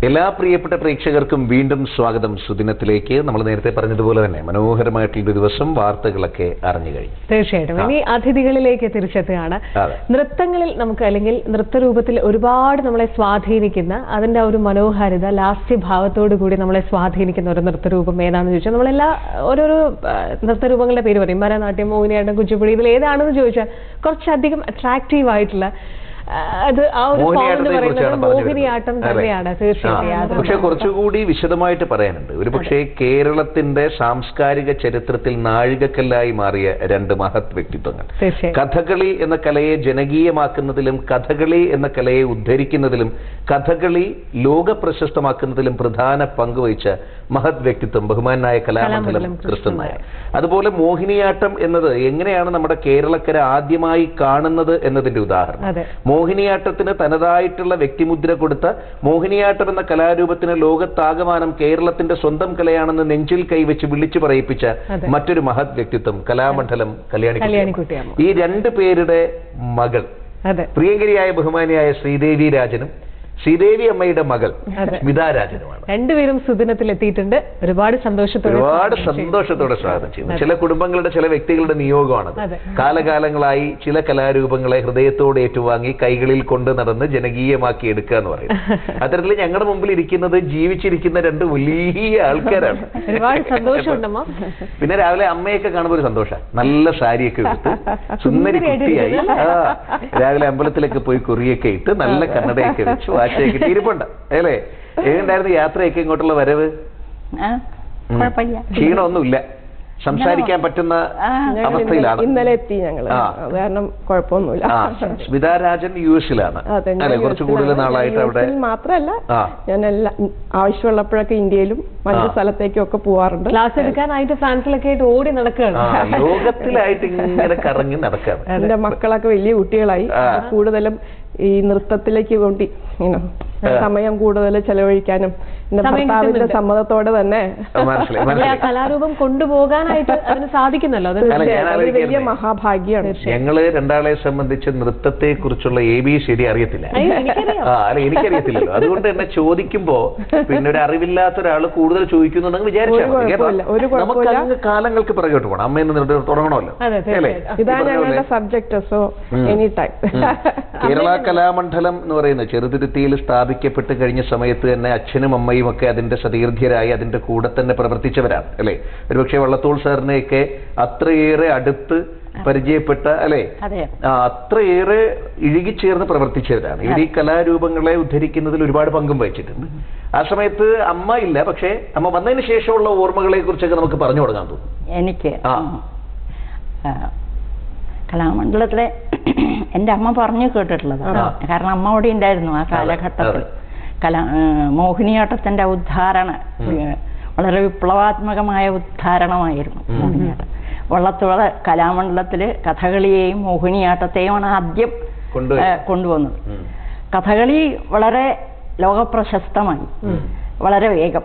എല്ലാ പ്രിയപ്പെട്ട പ്രേക്ഷകർക്കും വീണ്ടും സ്വാഗതം സുദിനത്തിലേക്ക് നമ്മൾ നേരത്തെ പറഞ്ഞതുപോലെ തന്നെ മനോഹരമായിട്ടുള്ള ദിവസം വാർത്തകളൊക്കെ അറിഞ്ഞു കഴിഞ്ഞു തീർച്ചയായിട്ടും ഇനി അതിഥികളിലേക്ക് തിരിച്ചെത്തുകയാണ് അതെ. നൃത്തങ്ങളിൽ നമുക്ക് അല്ലെങ്കിൽ നൃത്തരൂപത്തിൽ ഒരുപാട് നമ്മളെ സ്വാധീനിക്കുന്ന അതിന്റെ ആ ഒരു മനോഹാരിത ലാസ്യഭാവത്തോടു കൂടി നമ്മളെ സ്വാധീനിക്കുന്ന ഒരു നൃത്തരൂപം ഏതാണെന്ന് ചോദിച്ചാൽ നമ്മളെല്ലാ ഓരോരോ ആ, നൃത്തരൂപങ്ങളുടെ പേര് പറയും ഭരതനാട്യം മോഹിനിയാട്ടം കുച്ചിപ്പുടി ഇതിൽ ഏതാണെന്ന് ചോദിച്ചാൽ കുറച്ചധികം അട്രാക്റ്റീവ് ആയിട്ടുള്ള ആ, അത് ആ ഒരു ഫോം എന്ന് മോഹിനിയാട്ടത്തെ പറയുന്നത് കുറിച്ചാണ് പറഞ്ഞു മോഹിനിയാട്ടം വരുന്നത്. തന്നെയാണ് അല്ലേ? തീർച്ചയായും ആ. യാതൊരു പക്ഷെ കുറച്ചുകൂടി വിശദമായിട്ട് പറയാനുണ്ട് ഒരു പക്ഷേ കേരളത്തിന്റെ സാംസ്കാരിക ചരിത്രത്തിൽ നാഴികക്കല്ലായി മാറിയ രണ്ട് മഹത് വ്യക്തിത്വങ്ങൾ തീർച്ചയായും കഥകളി എന്ന കലയെ ജനകീയമാക്കുന്നതിലും കഥകളി എന്ന കലയെ ഉദ്ധരിക്കുന്നതിലും കഥകളി ലോക പ്രശസ്തമാക്കുന്നതിലും പ്രധാന പങ്ക് വഹിച്ച മഹത് വ്യക്തിത്വം ബഹുമാനായ കലാമണ്ഡലം കലാമണ്ഡലം കൃഷ്ണൻ നായർ അതുപോലെ മോഹിനിയാട്ടം എന്നത് എങ്ങനെയാണ് നമ്മുടെ കേരളക്കര ആദ്യമായി കാണുന്നത് എന്നതിന്റെ ഉദാഹരണം അതെ മോഹിനിയാട്ടത്തിന് തനതായിട്ടുള്ള വ്യക്തിമുദ്ര കൊടുത്ത മോഹിനിയാട്ടം എന്ന കലാരൂപത്തിന് ലോകത്താകമാനം കേരളത്തിന്റെ സ്വന്തം കലയാണെന്ന് നെഞ്ചിൽ കൈവച്ച് വിളിച്ചു പറയിപ്പിച്ച അതെ. മറ്റൊരു മഹത് വ്യക്തിത്വം കലാമണ്ഡലം കല്യാണി കല്യാണിക്കുട്ടിയമ്മ ഈ രണ്ട് പേരുടെ മകൾ അതെ പ്രിയങ്കരിയായ ബഹുമാനിയായ ശ്രീദേവി രാജനും ശ്രീദേവി അമ്മയുടെ മകൾ അതെ. സ്മിതാ രാജനുമാണ് രണ്ടുപേരും സുദിനത്തിൽ എത്തിയിട്ടുണ്ട് ഒരുപാട് സന്തോഷത്തോടെ ഒരുപാട് സ്വാഗതം ചെയ്യുന്നു. സന്തോഷത്തോടെ സ്വാഗതം ചെയ്യുന്നു ചില കുടുംബങ്ങളുടെ ചില വ്യക്തികളുടെ നിയോഗമാണത് അതെ. കാലകാലങ്ങളായി ചില കലാരൂപങ്ങളെ ഹൃദയത്തോടെ ഏറ്റുവാങ്ങി കൈകളിൽ കൊണ്ട് നടന്ന് ജനകീയമാക്കി എടുക്കുക എന്ന് പറയും അത്തരത്തിൽ ഞങ്ങളുടെ മുമ്പിൽ ഇരിക്കുന്നത് ജീവിച്ചിരിക്കുന്ന രണ്ട് വലിയ ആൾക്കാരാണ് ഒരുപാട് സന്തോഷമുണ്ടമ്മ പിന്നെ രാവിലെ അമ്മയൊക്കെ കാണുമ്പോൾ ഒരു സന്തോഷം നല്ല സാരിയൊക്കെ എടുത്ത് സുന്ദരി കുട്ടിയായി ആ രാവിലെ അമ്പലത്തിലൊക്കെ പോയി കുറിയൊക്കെ ഇട്ട് നല്ല കണ്ണടയൊക്കെ വെച്ച് വാശയൊക്കെ ഇട്ട് ഇരിപ്പുണ്ട് അല്ലേ എങ്ങനെയുണ്ടായിരുന്നു യാത്രയൊക്കെ ഇങ്ങോട്ടുള്ള വരവ് ആ, കുഴപ്പമില്ല ക്ഷീണമൊന്നുമില്ല സംസാരിക്കാൻ പറ്റുന്ന ആ, ഞങ്ങൾ അവസ്ഥയിലാണ് ഇന്നലെ- ഇന്നലെ എത്തി ഞങ്ങൾ ആ. അത് കാരണം കുഴപ്പമൊന്നുമില്ല ആ സ്മിതാ രാജൻ യു എസിലാണ് അതെ, ഞാൻ അല്ലെ കുറച്ച് കൂടുതൽ യുഎസിലാണ്. നാളായിട്ട് ഞാൻ അവിടെ യുഎസിൽ മാത്രമല്ല ആ. ഞാൻ എല്ലാ ആവശ്യമുള്ളപ്പോഴൊക്കെ ഇന്ത്യയിലും മറ്റു ആ. സ്ഥലത്തേക്കും ഒക്കെ പോവാറുണ്ട് ക്ലാസ് എടുക്കാനായിട്ട് ഫ്രാൻസിലൊക്കെ ആയിട്ട് ഓടി നടക്കുകയാണ് ആ, ലോകത്തിലായിട്ട് ഇങ്ങനെ കറങ്ങി നടക്കാണ് എന്റെ മക്കളൊക്കെ വലിയ കുട്ടികളായി ആ. കൂടുതലും ഈ നൃത്തത്തിലേക്ക് വേണ്ടി ഇങ്ങനെ സമയം കൂടുതൽ ചെലവഴിക്കാനും എന്റെ സമയം ഭർത്താവിന്റെ കിട്ടുന്നുണ്ട്. സമ്മതത്തോടെ തന്നെ മനസ്സിലായി അല്ലെ, ആ മനസ്സിലായി കലാരൂപം കൊണ്ടുപോകാനായിട്ട് അതിന് സാധിക്കുന്നല്ലോ അത് അല്ല, ഞാൻ അതൊരു വലിയ ആലോചിക്കായിരുന്നേ. മഹാഭാഗ്യമാണ് ഞങ്ങള് രണ്ടാളെ സംബന്ധിച്ച് നൃത്തത്തെ കുറിച്ചുള്ള എ ബി ശരി അറിയത്തില്ല അയ്യോ, എനിക്കറിയാം. ആ അല്ല എനിക്കറിയത്തില്ലല്ലോ അതുകൊണ്ട് തന്നെ ചോദിക്കുമ്പോ പിന്നെ ഒരു അറിവില്ലാത്ത ഒരാൾ കൂടുതൽ ചോദിക്കുന്നുണ്ടെങ്കിൽ വിചാരിച്ചാൽ ഒരു മതി കേട്ടോ കുഴപ്പമില്ല, ഒരു നമുക്ക് കുഴപ്പമില്ല. അങ്ങ് കാലങ്ങൾക്ക് പിറകോട്ട് പോകണം അമ്മ എന്ന് തുടങ്ങണമല്ലോ അതെ, അല്ലേ തീർച്ചയായും. ഈ ഇതാണ് പറഞ്ഞ പോലെ ഞങ്ങളുടെ subject so um. Any time um. Kerala Kalamandalam എന്ന് പറയുന്നത് ചെറുതുരുത്തിയിൽ സ്ഥാപിക്കപ്പെട്ട് കഴിഞ്ഞ സമയത്ത് തന്നെ അച്ഛനും അമ്മയും ഒക്കെ അതിന്റെ സതീർഘ്യരായി അതിന്റെ കൂടെ തന്നെ പ്രവർത്തിച്ചവരാണ് അല്ലെ ഒരുപക്ഷെ വള്ളത്തോൾ സാറിനെയൊക്കെ അത്രയേറെ അടുത്ത് പരിചയപ്പെട്ട അല്ലെ അതെ ആ, അത്രയേറെ ഇഴുകിച്ചേർന്ന് പ്രവർത്തിച്ചവരാണ് ഇവർ ഈ കലാരൂപങ്ങളെ ഉദ്ധരിക്കുന്നതിൽ ഒരുപാട് പങ്കും വഹിച്ചിട്ടുണ്ട് ആ സമയത്ത് അമ്മ ഇല്ല പക്ഷേ അമ്മ വന്നതിന് ശേഷമുള്ള ഓർമ്മകളെ കുറിച്ചൊക്കെ നമുക്ക് പറഞ്ഞു തുടങ്ങാൻ തോന്നും എനിക്ക് ആ. ഉം. ആ, കലാമണ്ഡലത്തിലെ എൻ്റെ അമ്മ പറഞ്ഞു കേട്ടിട്ടുള്ളത് ആ. കാരണം അമ്മ അവിടെ ഉണ്ടായിരുന്നു ആ കാലഘട്ടത്തിൽ അതെ. കലാ ഏ, മോഹിനിയാട്ടത്തിന്റെ ഉദ്ധാരണ ഏ, വളരെ വിപ്ലവാത്മകമായ ഉദ്ധാരണമായിരുന്നു മോഹിനിയാട്ടം വള്ളത്തോള കലാമണ്ഡലത്തിൽ കഥകളിയെയും മോഹിനിയാട്ടത്തെയുമാണ് ആദ്യം കൊണ്ടുവരുന്നത്. ഏ, കൊണ്ടുവന്നത് ഉം. കഥകളി വളരെ ലോകപ്രശസ്തമായി വളരെ വേഗം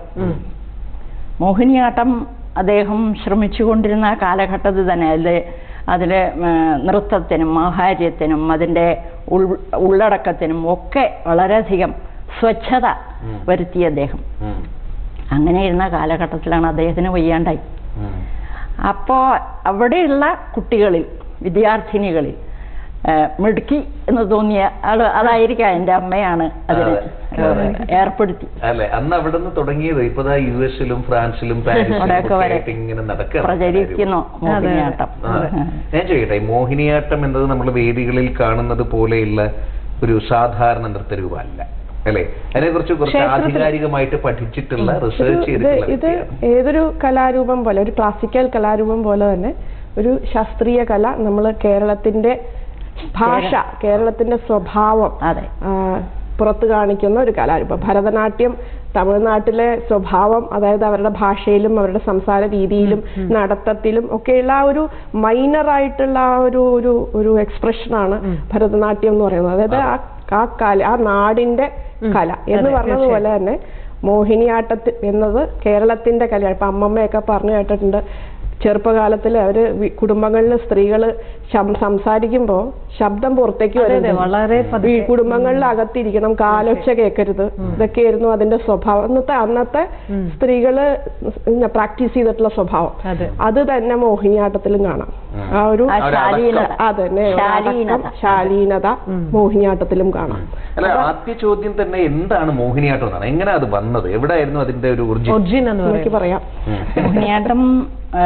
മോഹിനിയാട്ടം അദ്ദേഹം ശ്രമിച്ചുകൊണ്ടിരുന്ന ആ കാലഘട്ടത്തിൽ തന്നെ അതിൽ അതിലെ നൃത്തത്തിനും ആഹാര്യത്തിനും അതിൻ്റെ ഉൾ ഉള്ളടക്കത്തിനും ഒക്കെ വളരെയധികം സ്വച്ഛത ഉം. വരുത്തിയ അദ്ദേഹം ഉം. അങ്ങനെ ഇരുന്ന കാലഘട്ടത്തിലാണ് അദ്ദേഹത്തിന് വയ്യാണ്ടായി ഉം. അപ്പോൾ അവിടെയുള്ള കുട്ടികളിൽ വിദ്യാർത്ഥിനികളിൽ ആ, മിടുക്കി എന്ന് തോന്നിയ ആള് അതായിരിക്കാം എൻ്റെ അമ്മയാണ് അതിന് അതെ. ഏർപ്പെടുത്തി അല്ലെ അന്ന് അവിടെ നിന്ന് തുടങ്ങിയത് ഇപ്പതാ യു എസിലും ഫ്രാൻസിലും പാരീസിലും അവിടെയൊക്കെ ഒക്കെ വരെ ആയിട്ട് ഇങ്ങനെ നടക്കുകയാണ് പ്രചരിക്കുന്നു മോഹിനിയാട്ടം ആ. ഞാൻ ചോദിക്കട്ടെ ഈ മോഹിനിയാട്ടം എന്നത് നമ്മൾ വേദികളിൽ കാണുന്നത് പോലെയുള്ള ഒരു സാധാരണ നൃത്തരൂപമല്ല അല്ലെ അതിനെ കുറിച്ച് കുറച്ച് ക്ഷേത്രത്തിൽ- ആധികാരികമായിട്ട് പഠിച്ചിട്ടുള്ള റിസർച്ച് ഇത് ചെയ്തിട്ടുള്ള ഇത് വ്യക്തിയാണ്. ഏതൊരു കലാരൂപം പോലെ ഒരു ക്ലാസിക്കൽ കലാരൂപം പോലെ തന്നെ ഒരു ശാസ്ത്രീയ കല നമ്മൾ കേരളത്തിന്റെ ഭാഷ കേരളത്തിന്റെ സ്വഭാവം അതെ ആ, പുറത്ത് കാണിക്കുന്ന ഒരു കലാരൂപം ഭരതനാട്യം തമിഴ്നാട്ടിലെ സ്വഭാവം അതായത് അവരുടെ ഭാഷയിലും അവരുടെ സംസാര രീതിയിലും നടത്തത്തിലും ഒക്കെയുള്ള ആ ഒരു മൈനർ ആയിട്ടുള്ള ആ ഒരു ഒരു ഒരു എക്സ്പ്രഷനാണ് ഭരതനാട്യം എന്ന് പറയുന്നത് അതായത് ആ ആ കല ആ നാടിന്റെ കല എന്ന് അതെ, പറഞ്ഞതുപോലെ തന്നെ മോഹിനിയാട്ടത്തിൽ എന്നത് കേരളത്തിന്റെ കലയാണ് ഇപ്പൊ അമ്മമ്മയൊക്കെ പറഞ്ഞു കേട്ടിട്ടുണ്ട് ചെറുപ്പകാലത്തിൽ അവര് വി- കുടുംബങ്ങളിൽ സ്ത്രീകൾ സംസാരിക്കുമ്പോൾ ശബ്ദം പുറത്തേക്ക് അതെ, അതെ, വരുന്നത് വളരെ പതുക്കെ. ഈ കുടുംബങ്ങളിൽ അകത്തിരിക്കണം കാലൊച്ച കേൾക്കരുത് ഇതൊക്കെയായിരുന്നു അതിന്റെ സ്വഭാവം അന്നത്തെ അന്നത്തെ സ്ത്രീകള് പ്രാക്ടീസ് ചെയ്തിട്ടുള്ള സ്വഭാവം അതെ. അത് തന്നെ മോഹിനിയാട്ടത്തിലും കാണാം ആ ഒരു ആ ശാലീനത അതന്നെ ഒരു അടക്കം, ശാലീനത ശാലീനത മോഹിനിയാട്ടത്തിലും കാണാം അല്ല ആദ്യ ചോദ്യം തന്നെ എന്താണ് മോഹിനിയാട്ടം എന്നാണ് എങ്ങനെ അത് വന്നത് എവിടെയായിരുന്നു അതിന്റെ ഒരു ഊർജ്ജം ഒറിജിൻ എന്ന് എനിക്ക് പറയുന്നത് പറയാം മോഹിനിയാട്ടം ആ,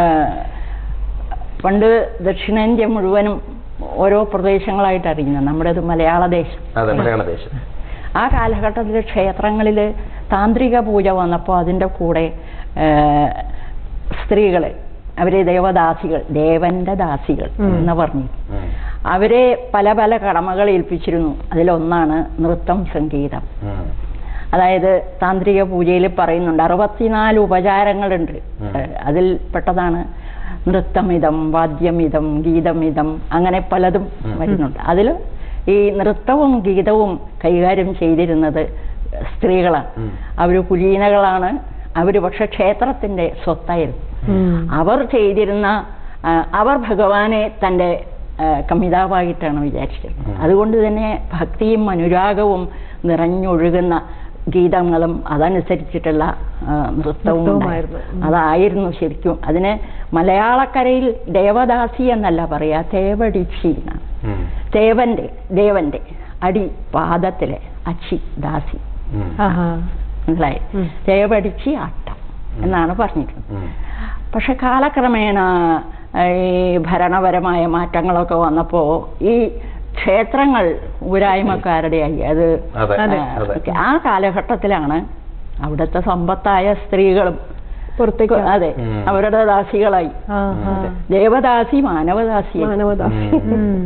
പണ്ട് ദക്ഷിണേന്ത്യ മുഴുവനും ഓരോ പ്രദേശങ്ങളായിട്ട് അറിയുന്നത് നമ്മുടേത് മലയാള ദേശം അതെ മലയാള ദേശം ആ കാലഘട്ടത്തിൽ ക്ഷേത്രങ്ങളിൽ താന്ത്രിക പൂജ വന്നപ്പോൾ അതിൻ്റെ കൂടെ സ്ത്രീകൾ അവരെ ദേവദാസികൾ ദേവന്റെ ദാസികൾ എന്ന് പറഞ്ഞു ഉം. അവരെ പല പല കടമകൾ ഏൽപ്പിച്ചിരുന്നു അതിലൊന്നാണ് നൃത്തം സംഗീതം ഉം. അതായത് താന്ത്രിക പൂജയിൽ പറയുന്നുണ്ട് അറുപത്തിനാല് ഉപചാരങ്ങളുണ്ട് ഏഹ് അതിൽ പെട്ടതാണ് നൃത്തമിതം വാദ്യമിതം ഗീതമിതം അങ്ങനെ പലതും വരുന്നുണ്ട് അതിൽ ഈ നൃത്തവും ഗീതവും കൈകാര്യം ചെയ്തിരുന്നത് സ്ത്രീകളാണ് ഉം. അവർ കുലീനകളാണ് അവർ പക്ഷെ ക്ഷേത്രത്തിന്റെ സ്വത്തായിരുന്നു ഉം. അവർ ചെയ്തിരുന്ന ആ, അവർ ഭഗവാനെ തൻ്റെ ആ, കമിതാവായിട്ടാണ് വിചാരിച്ചിരുന്നത് അതുകൊണ്ട് തന്നെ ഭക്തിയും അനുരാഗവും നിറഞ്ഞൊഴുകുന്ന ഗീതങ്ങളും അതനുസരിച്ചിട്ടുള്ള ആ, നൃത്തവും നൃത്തവുമായിരുന്നു. ഉണ്ടായിരുന്നു. അതായിരുന്നു ശരിക്കും അതിന് മലയാളക്കരയിൽ ദേവദാസി എന്നല്ല പറയാ തേവടിച്ചി എന്നാണ് ഉം. ദേവന്റെ ദേവന്റെ അടി പാദത്തിലെ അച്ചി ദാസി ഉം. ആഹാ. മനസ്സിലായി ഉം. തേവടിച്ചി ആട്ടം എന്നാണ് പറഞ്ഞിട്ടുള്ളത് ഉം. പക്ഷെ കാലക്രമേണ ഈ ഭരണപരമായ മാറ്റങ്ങളൊക്കെ വന്നപ്പോൾ ഈ ക്ഷേത്രങ്ങൾ ഊരായ്മക്കാരുടെയായി അത് അതെ, അതെ. ആ, അതെ. ആ കാലഘട്ടത്തിലാണ് അവിടുത്തെ സമ്പത്തായ സ്ത്രീകളും പുറത്തേക്ക് അതെ ഉം. അവരുടെ ദാസികളായി ആഹാ. ദേവദാസി മാനവദാസി മാനവദാസി ഉം.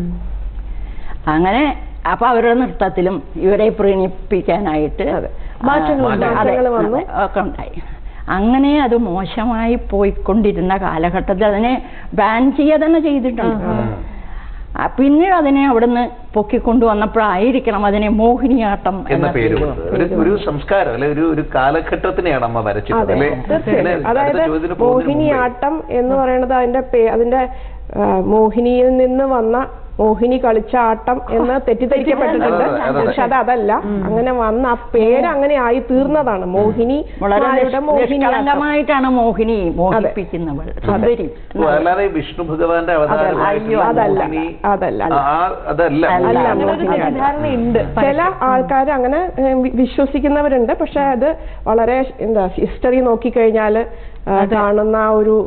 അങ്ങനെ അപ്പൊ അവരുടെ നൃത്തത്തിലും ഇവരെ പ്രീണിപ്പിക്കാനായിട്ട് അതെ. മാറ്റങ്ങൾ ആ, ഉണ്ടായി. അതെ, മാറ്റങ്ങൾ വന്നു. അതെ, ഒക്കെ ഉണ്ടായി അങ്ങനെ അത് മോശമായി പോയിക്കൊണ്ടിരുന്ന കാലഘട്ടത്തിൽ അതിനെ ബാൻ ചെയ്യുക തന്നെ ചെയ്തിട്ടുണ്ട് ഉം. ആ, പിന്നീട് അതിനെ അവിടുന്ന് പൊക്കിക്കൊണ്ടുവന്നപ്പോഴായിരിക്കണം അതിനെ മോഹിനിയാട്ടം എന്ന പേര് പേര് കൊടുത്തത്. ഒരു ഒരു സംസ്കാരം അല്ലെ ഒരു ഒരു കാലഘട്ടത്തിനെയാണ് അമ്മ വരച്ചിട്ടത് അതെ അല്ലെ തീർച്ചയായും അടുത്ത അതായത് ചോദ്യത്തിന് പോകുന്നതിന് മുമ്പേ- മോഹിനിയാട്ടം എന്ന് പറയുന്നത് അതിന്റെ പേ- അതിന്റെ ആ, മോഹിനിയിൽ നിന്ന് വന്ന മോഹിനി കളിച്ച ആട്ടം എന്ന് തെറ്റിദ്ധരിക്കപ്പെട്ടിട്ടുണ്ട് അതെ, അതെ, അതെ. പക്ഷെ അത് അതല്ല അങ്ങനെ വന്ന ആ പേര് അങ്ങനെ ആയി തീർന്നതാണ് മോഹിനി വളരെ മാരുടെ മോഹിനിയാട്ടം നിഷ്കളങ്കമായിട്ടാണ് മോഹിനി മോഹിപ്പിക്കുന്നവൾ സുന്ദരി ഓ, അല്ലാതെ വിഷ്ണു ഭഗവാന്റെ അവതാരമായിട്ടുള്ള അയ്യോ, അതല്ല മോഹിനി, അതല്ല ആ, ആ, അതല്ല അല്ല. മോഹിനി. അല്ല, അങ്ങനെ ഒരു മോഹിനിയാട്ടം. തെറ്റിദ്ധാരണയുണ്ട് ചില ആൾക്കാർ അങ്ങനെ ഏഹ്, വി- വിശ്വസിക്കുന്നവരുണ്ട് പക്ഷെ അത് വളരെ എന്താ ഹിസ്റ്ററി നോക്കിക്കഴിഞ്ഞാൽ കാണുന്ന ആ ഒരു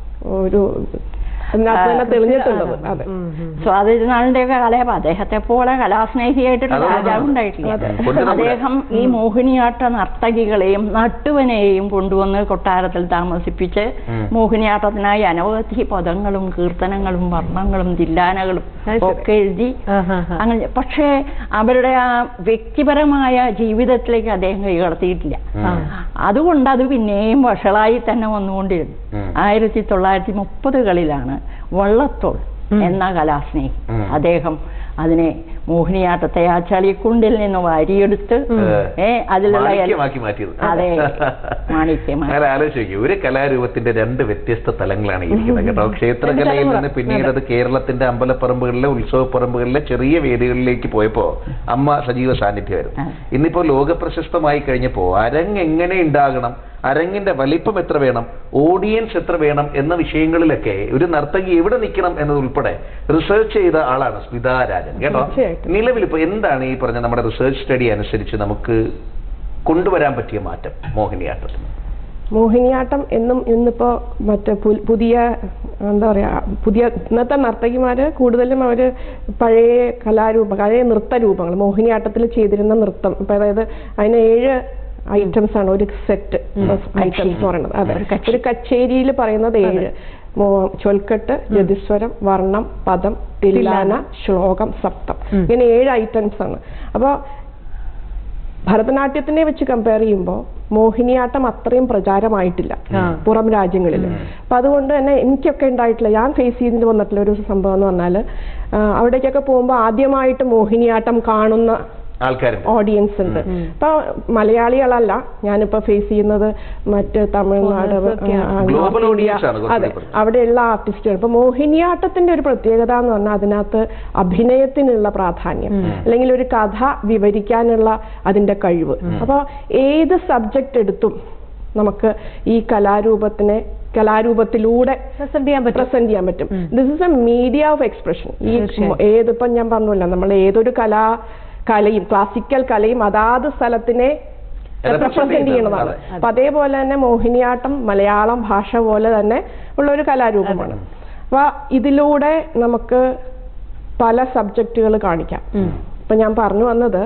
ഒരു അതിനകത്ത് തന്നെ തെളിഞ്ഞിട്ടുണ്ടത് അതെ സ്വാതി തിരുനാളിന്റെ ഒക്കെ കാലയപ്പം അദ്ദേഹത്തെ പോലെ കലാസ്നേഹിയായിട്ടൊരു അതെ, അതെ. രാജാവ് ഉണ്ടായിട്ടില്ല അതെ. കൊണ്ട് നമ്മുടെ- അദ്ദേഹം ഈ മോഹിനിയാട്ട നർത്തകികളെയും നട്ടുവനെയും കൊണ്ടുവന്ന് കൊട്ടാരത്തിൽ താമസിപ്പിച്ച് ഉം. മോഹിനിയാട്ടത്തിനായി അനവധി പദങ്ങളും കീർത്തനങ്ങളും വർണ്ണങ്ങളും തില്ലാനകളും അത് ശരി. ഒക്കെ എഴുതി ആഹാഹാ. അങ്ങനെ പക്ഷേ അവരുടെ ആ വ്യക്തിപരമായ ജീവിതത്തിലേക്ക് അദ്ദേഹം കൈകടത്തിയിട്ടില്ല ഉം. അതുകൊണ്ട് അത് പിന്നെയും വഷളായി തന്നെ വന്നുകൊണ്ടിരുന്നു ഉം. ആയിരത്തി തൊള്ളായിരത്തി മുപ്പതുകളിലാണ് വള്ളത്തോൾ എന്ന കലാസ്നേഹി ഉം. അദ്ദേഹം അതിനെ മോഹിനിയാട്ടത്തെ ആ ചളിക്കുണ്ടിൽ നിന്ന് വാരിയെടുത്ത് ഏ അതിലുള്ള എല്ലാ- മാണിക്യമാക്കി മാറ്റിയത് അതെ മാണിക്യമാക്കി അങ്ങനെ ആലോചിച്ച് നോക്കി ഒരു കലാരൂപത്തിന്റെ രണ്ട് വ്യത്യസ്ത തലങ്ങളാണ് ഇരിക്കുന്നത് കേട്ടോ ക്ഷേത്രകലയിൽ നിന്ന് പിന്നീട് അത് കേരളത്തിന്റെ അമ്പലപ്പറമ്പുകളിലെ ഉത്സവപ്പറമ്പുകളിലെ ചെറിയ വേദികളിലേക്ക് പോയപ്പോ അമ്മ സജീവ സാന്നിധ്യമായിരുന്നു ആ. ഇന്നിപ്പോ ലോക പ്രശസ്തമായി കഴിഞ്ഞപ്പോ അരങ്ങ് എങ്ങനെ ഉണ്ടാകണം അരങ്ങിന്റെ വലിപ്പം എത്ര വേണം ഓഡിയൻസ് എത്ര വേണം എന്ന വിഷയങ്ങളിലൊക്കെ ഒരു നർത്തകി എവിടെ നിൽക്കണം എന്നതുൾപ്പെടെ റിസർച്ച് ചെയ്ത ആളാണ് സ്മിത രാജൻ കേട്ടോ തീർച്ചയായിട്ടും. നിലവിൽ ഇപ്പൊ എന്താണ് ഈ പറഞ്ഞ നമ്മുടെ റിസർച്ച് സ്റ്റഡി അനുസരിച്ച് നമുക്ക് കൊണ്ടുവരാൻ പറ്റിയ മാറ്റം മോഹിനിയാട്ടത്തിന് മോഹിനിയാട്ടം എന്നും ഇന്നിപ്പോ മറ്റേ പു- പുതിയ എന്താ പറയാ പുതിയ ഇന്നത്തെ നർത്തകിമാര് കൂടുതലും അവര് പഴയ കലാരൂപ പഴയ നൃത്തരൂപങ്ങൾ മോഹിനിയാട്ടത്തിൽ ചെയ്തിരുന്ന നൃത്തം ഇപ്പൊ അതായത് അതിന് ഏഴ് ഐറ്റംസ് ആണ് ഒരു സെറ്റ് ഐറ്റംസ് എന്ന് പറയുന്നത് അതെ ഒരു കച്ചേരിയിൽ പറയുന്നത് ഏഴ് മോ- ചൊൽക്കെട്ട് ജതിസ്വരം വർണ്ണം പദം തില്ലാന ശ്ലോകം സപ്തം ഇങ്ങനെ ഏഴ് ഐറ്റംസ് ആണ് അപ്പോൾ ഭരതനാട്യത്തിനെ വെച്ച് കമ്പയർ ചെയ്യുമ്പോൾ മോഹിനിയാട്ടം അത്രയും പ്രചാരമായിട്ടില്ല പുറം രാജ്യങ്ങളിൽ അപ്പൊ അതുകൊണ്ട് തന്നെ എനിക്കൊക്കെ ഉണ്ടായിട്ടില്ല ഞാൻ ഫേസ് ചെയ്തിട്ട് വന്നിട്ടുള്ള ഒരു സംഭവം എന്ന് പറഞ്ഞാൽ അവിടേക്കൊക്കെ പോകുമ്പോൾ ആദ്യമായിട്ട് മോഹിനിയാട്ടം കാണുന്ന ആൾക്കാരുണ്ട് ഓഡിയൻസ് ഉണ്ട് ഇപ്പൊ മലയാളികളല്ല ഞാനിപ്പോ ഫേസ് ചെയ്യുന്നത് മറ്റ് തമിഴ്നാട് Foreigners ആ, Global North India, audience ആണ് കുറച്ചുകൂടി അതെ പറഞ്ഞത്. അവിടെയുള്ള ആർട്ടിസ്റ്റുകൾ ഇപ്പൊ മോഹിനിയാട്ടത്തിന്റെ ഒരു പ്രത്യേകത എന്ന് പറഞ്ഞാൽ അതിനകത്ത് അഭിനയത്തിനുള്ള പ്രാധാന്യം അല്ലെങ്കിൽ ഒരു കഥ വിവരിക്കാനുള്ള അതിന്റെ കഴിവ് അപ്പൊ ഏത് സബ്ജക്റ്റ് എടുത്തും നമുക്ക് ഈ കലാരൂപത്തിനെ കലാരൂപത്തിലൂടെ പ്രസന്റ് ചെയ്യാൻ പറ്റും പ്രസന്റ് ചെയ്യാൻ പറ്റും this is a media of expression ഈ തീർച്ചയായും. ഏതിപ്പം ഞാൻ പറഞ്ഞല്ലോ നമ്മൾ ഏതൊരു കലാ കലയും ക്ലാസിക്കൽ കലയും അതാത് സ്ഥലത്തിനെ Represent റെപ്രസെന്റ് ചെയ്യണതാണ് ചെയ്യുന്നതാണ്. അപ്പൊ അതേപോലെ തന്നെ മോഹിനിയാട്ടം മലയാളം ഭാഷ പോലെ തന്നെ ഉള്ള ഒരു കലാരൂപമാണ് അപ്പൊ ഇതിലൂടെ നമുക്ക് പല സബ്ജക്റ്റുകൾ കാണിക്കാം ഇപ്പൊ ഞാൻ പറഞ്ഞു വന്നത്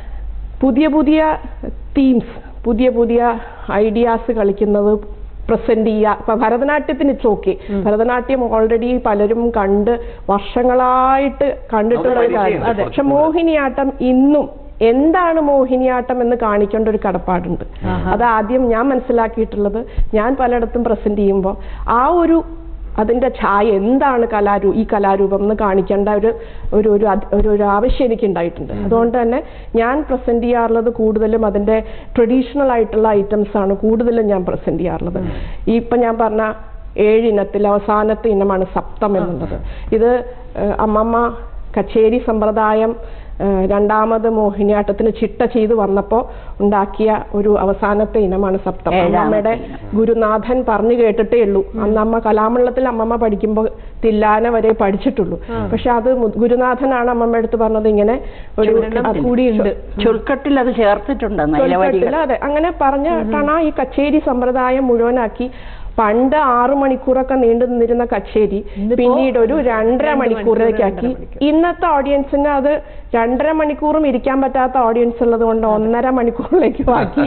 പുതിയ പുതിയ തീംസ് പുതിയ പുതിയ ഐഡിയാസ് കളിക്കുന്നത് പ്രസന്റ് ചെയ്യുക ഇപ്പൊ ഭരതനാട്യത്തിന് ഇറ്റ്സ് ഓക്കെ ഭരതനാട്യം ഓൾറെഡി പലരും കണ്ട് വർഷങ്ങളായിട്ട് കണ്ടിട്ടുള്ള ഒരു നമുക്ക് കാര്യം പരിചയമുണ്ട് പക്ഷെ മോഹിനിയാട്ടം ഇന്നും എന്താണ് മോഹിനിയാട്ടം എന്ന് കാണിക്കേണ്ട ഒരു കടപ്പാടുണ്ട് അത് ആദ്യം ഞാൻ മനസ്സിലാക്കിയിട്ടുള്ളത് ഞാൻ പലയിടത്തും പ്രസന്റ് ചെയ്യുമ്പോൾ ആ ഒരു അതിന്റെ ഛായ എന്താണ് കലാരൂ ഈ കലാരൂപം എന്ന് കാണിക്കേണ്ട ഒരു ഒരു ഒരു അത്- ഒരു ഒരു ആവശ്യം എനിക്ക് ഉണ്ടായിട്ടുണ്ട് അതുകൊണ്ട് തന്നെ ഞാൻ പ്രസന്റ് ചെയ്യാറുള്ളത് കൂടുതലും അതിന്റെ ട്രഡീഷണൽ ആയിട്ടുള്ള ഐറ്റംസ് ആണ് കൂടുതലും ഞാൻ പ്രസന്റ് ചെയ്യാറുള്ളത് ഈ ഇപ്പൊ ഞാൻ പറഞ്ഞ ഏഴ് ഇനത്തിൽ അവസാനത്തെ ഇനമാണ് സപ്തം എന്നുള്ളത് ഇത് ഏഹ്, അമ്മമ്മ കച്ചേരി സമ്പ്രദായം ഏഹ്, രണ്ടാമത് മോഹിനിയാട്ടത്തിന് ചിട്ട ചെയ്തു വന്നപ്പോ ഉണ്ടാക്കിയ ഒരു അവസാനത്തെ ഇനമാണ് സപ്തം ഏഴാമത്തെ അമ്മമ്മയുടെ ഗുരുനാഥൻ പറഞ്ഞു കേട്ടിട്ടേ ഉള്ളൂ അന്ന് അമ്മ കലാമണ്ഡലത്തിൽ അമ്മമ്മ പഠിക്കുമ്പോൾ തില്ലാന വരെ പഠിച്ചിട്ടുള്ളൂ പക്ഷെ അത് മു- ഗുരുനാഥനാണ് അമ്മമ്മ എടുത്ത് പറഞ്ഞത് ഇങ്ങനെ ഒരു അത് കൂടിയുണ്ട് ചുരുക്കത്തിൽ അത് ചേർത്തിട്ടുണ്ട് നിലവരികൾ ചൊൽപ്പട്ടില് അതെ അങ്ങനെ പറഞ്ഞിട്ടാണ് ഈ കച്ചേരി സമ്പ്രദായം മുഴുവനാക്കി പണ്ട് ആറു മണിക്കൂറൊക്കെ നീണ്ടു നിന്നിരുന്ന കച്ചേരി പിന്നീട് ഒരു രണ്ടര മണിക്കൂറിലേക്കാക്കി ഇന്നത്തെ ഓഡിയൻസിന് അത് രണ്ടര മണിക്കൂറും ഇരിക്കാൻ പറ്റാത്ത ഓഡിയൻസ് ഉള്ളത് കൊണ്ട് ഒന്നര മണിക്കൂറിലേക്ക് ആക്കി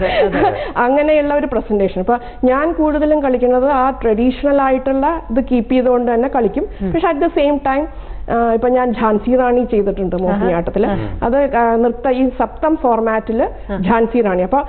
അങ്ങനെയുള്ള ഒരു പ്രസന്റേഷൻ അപ്പൊ ഞാൻ കൂടുതലും കളിക്കുന്നത് ആ ട്രഡീഷണൽ ആയിട്ടുള്ള ഇത് കീപ്പ് ചെയ്തുകൊണ്ട് തന്നെ കളിക്കും പക്ഷെ അറ്റ് ദ സെയിം ടൈം ഇപ്പൊ ഞാൻ ഝാൻസി റാണി ചെയ്തിട്ടുണ്ട് മോഹിനിയാട്ടത്തില് അത് ആ, നൃത്ത ഈ സപ്തം ഫോർമാറ്റില് ഝാൻസി റാണി അപ്പൊ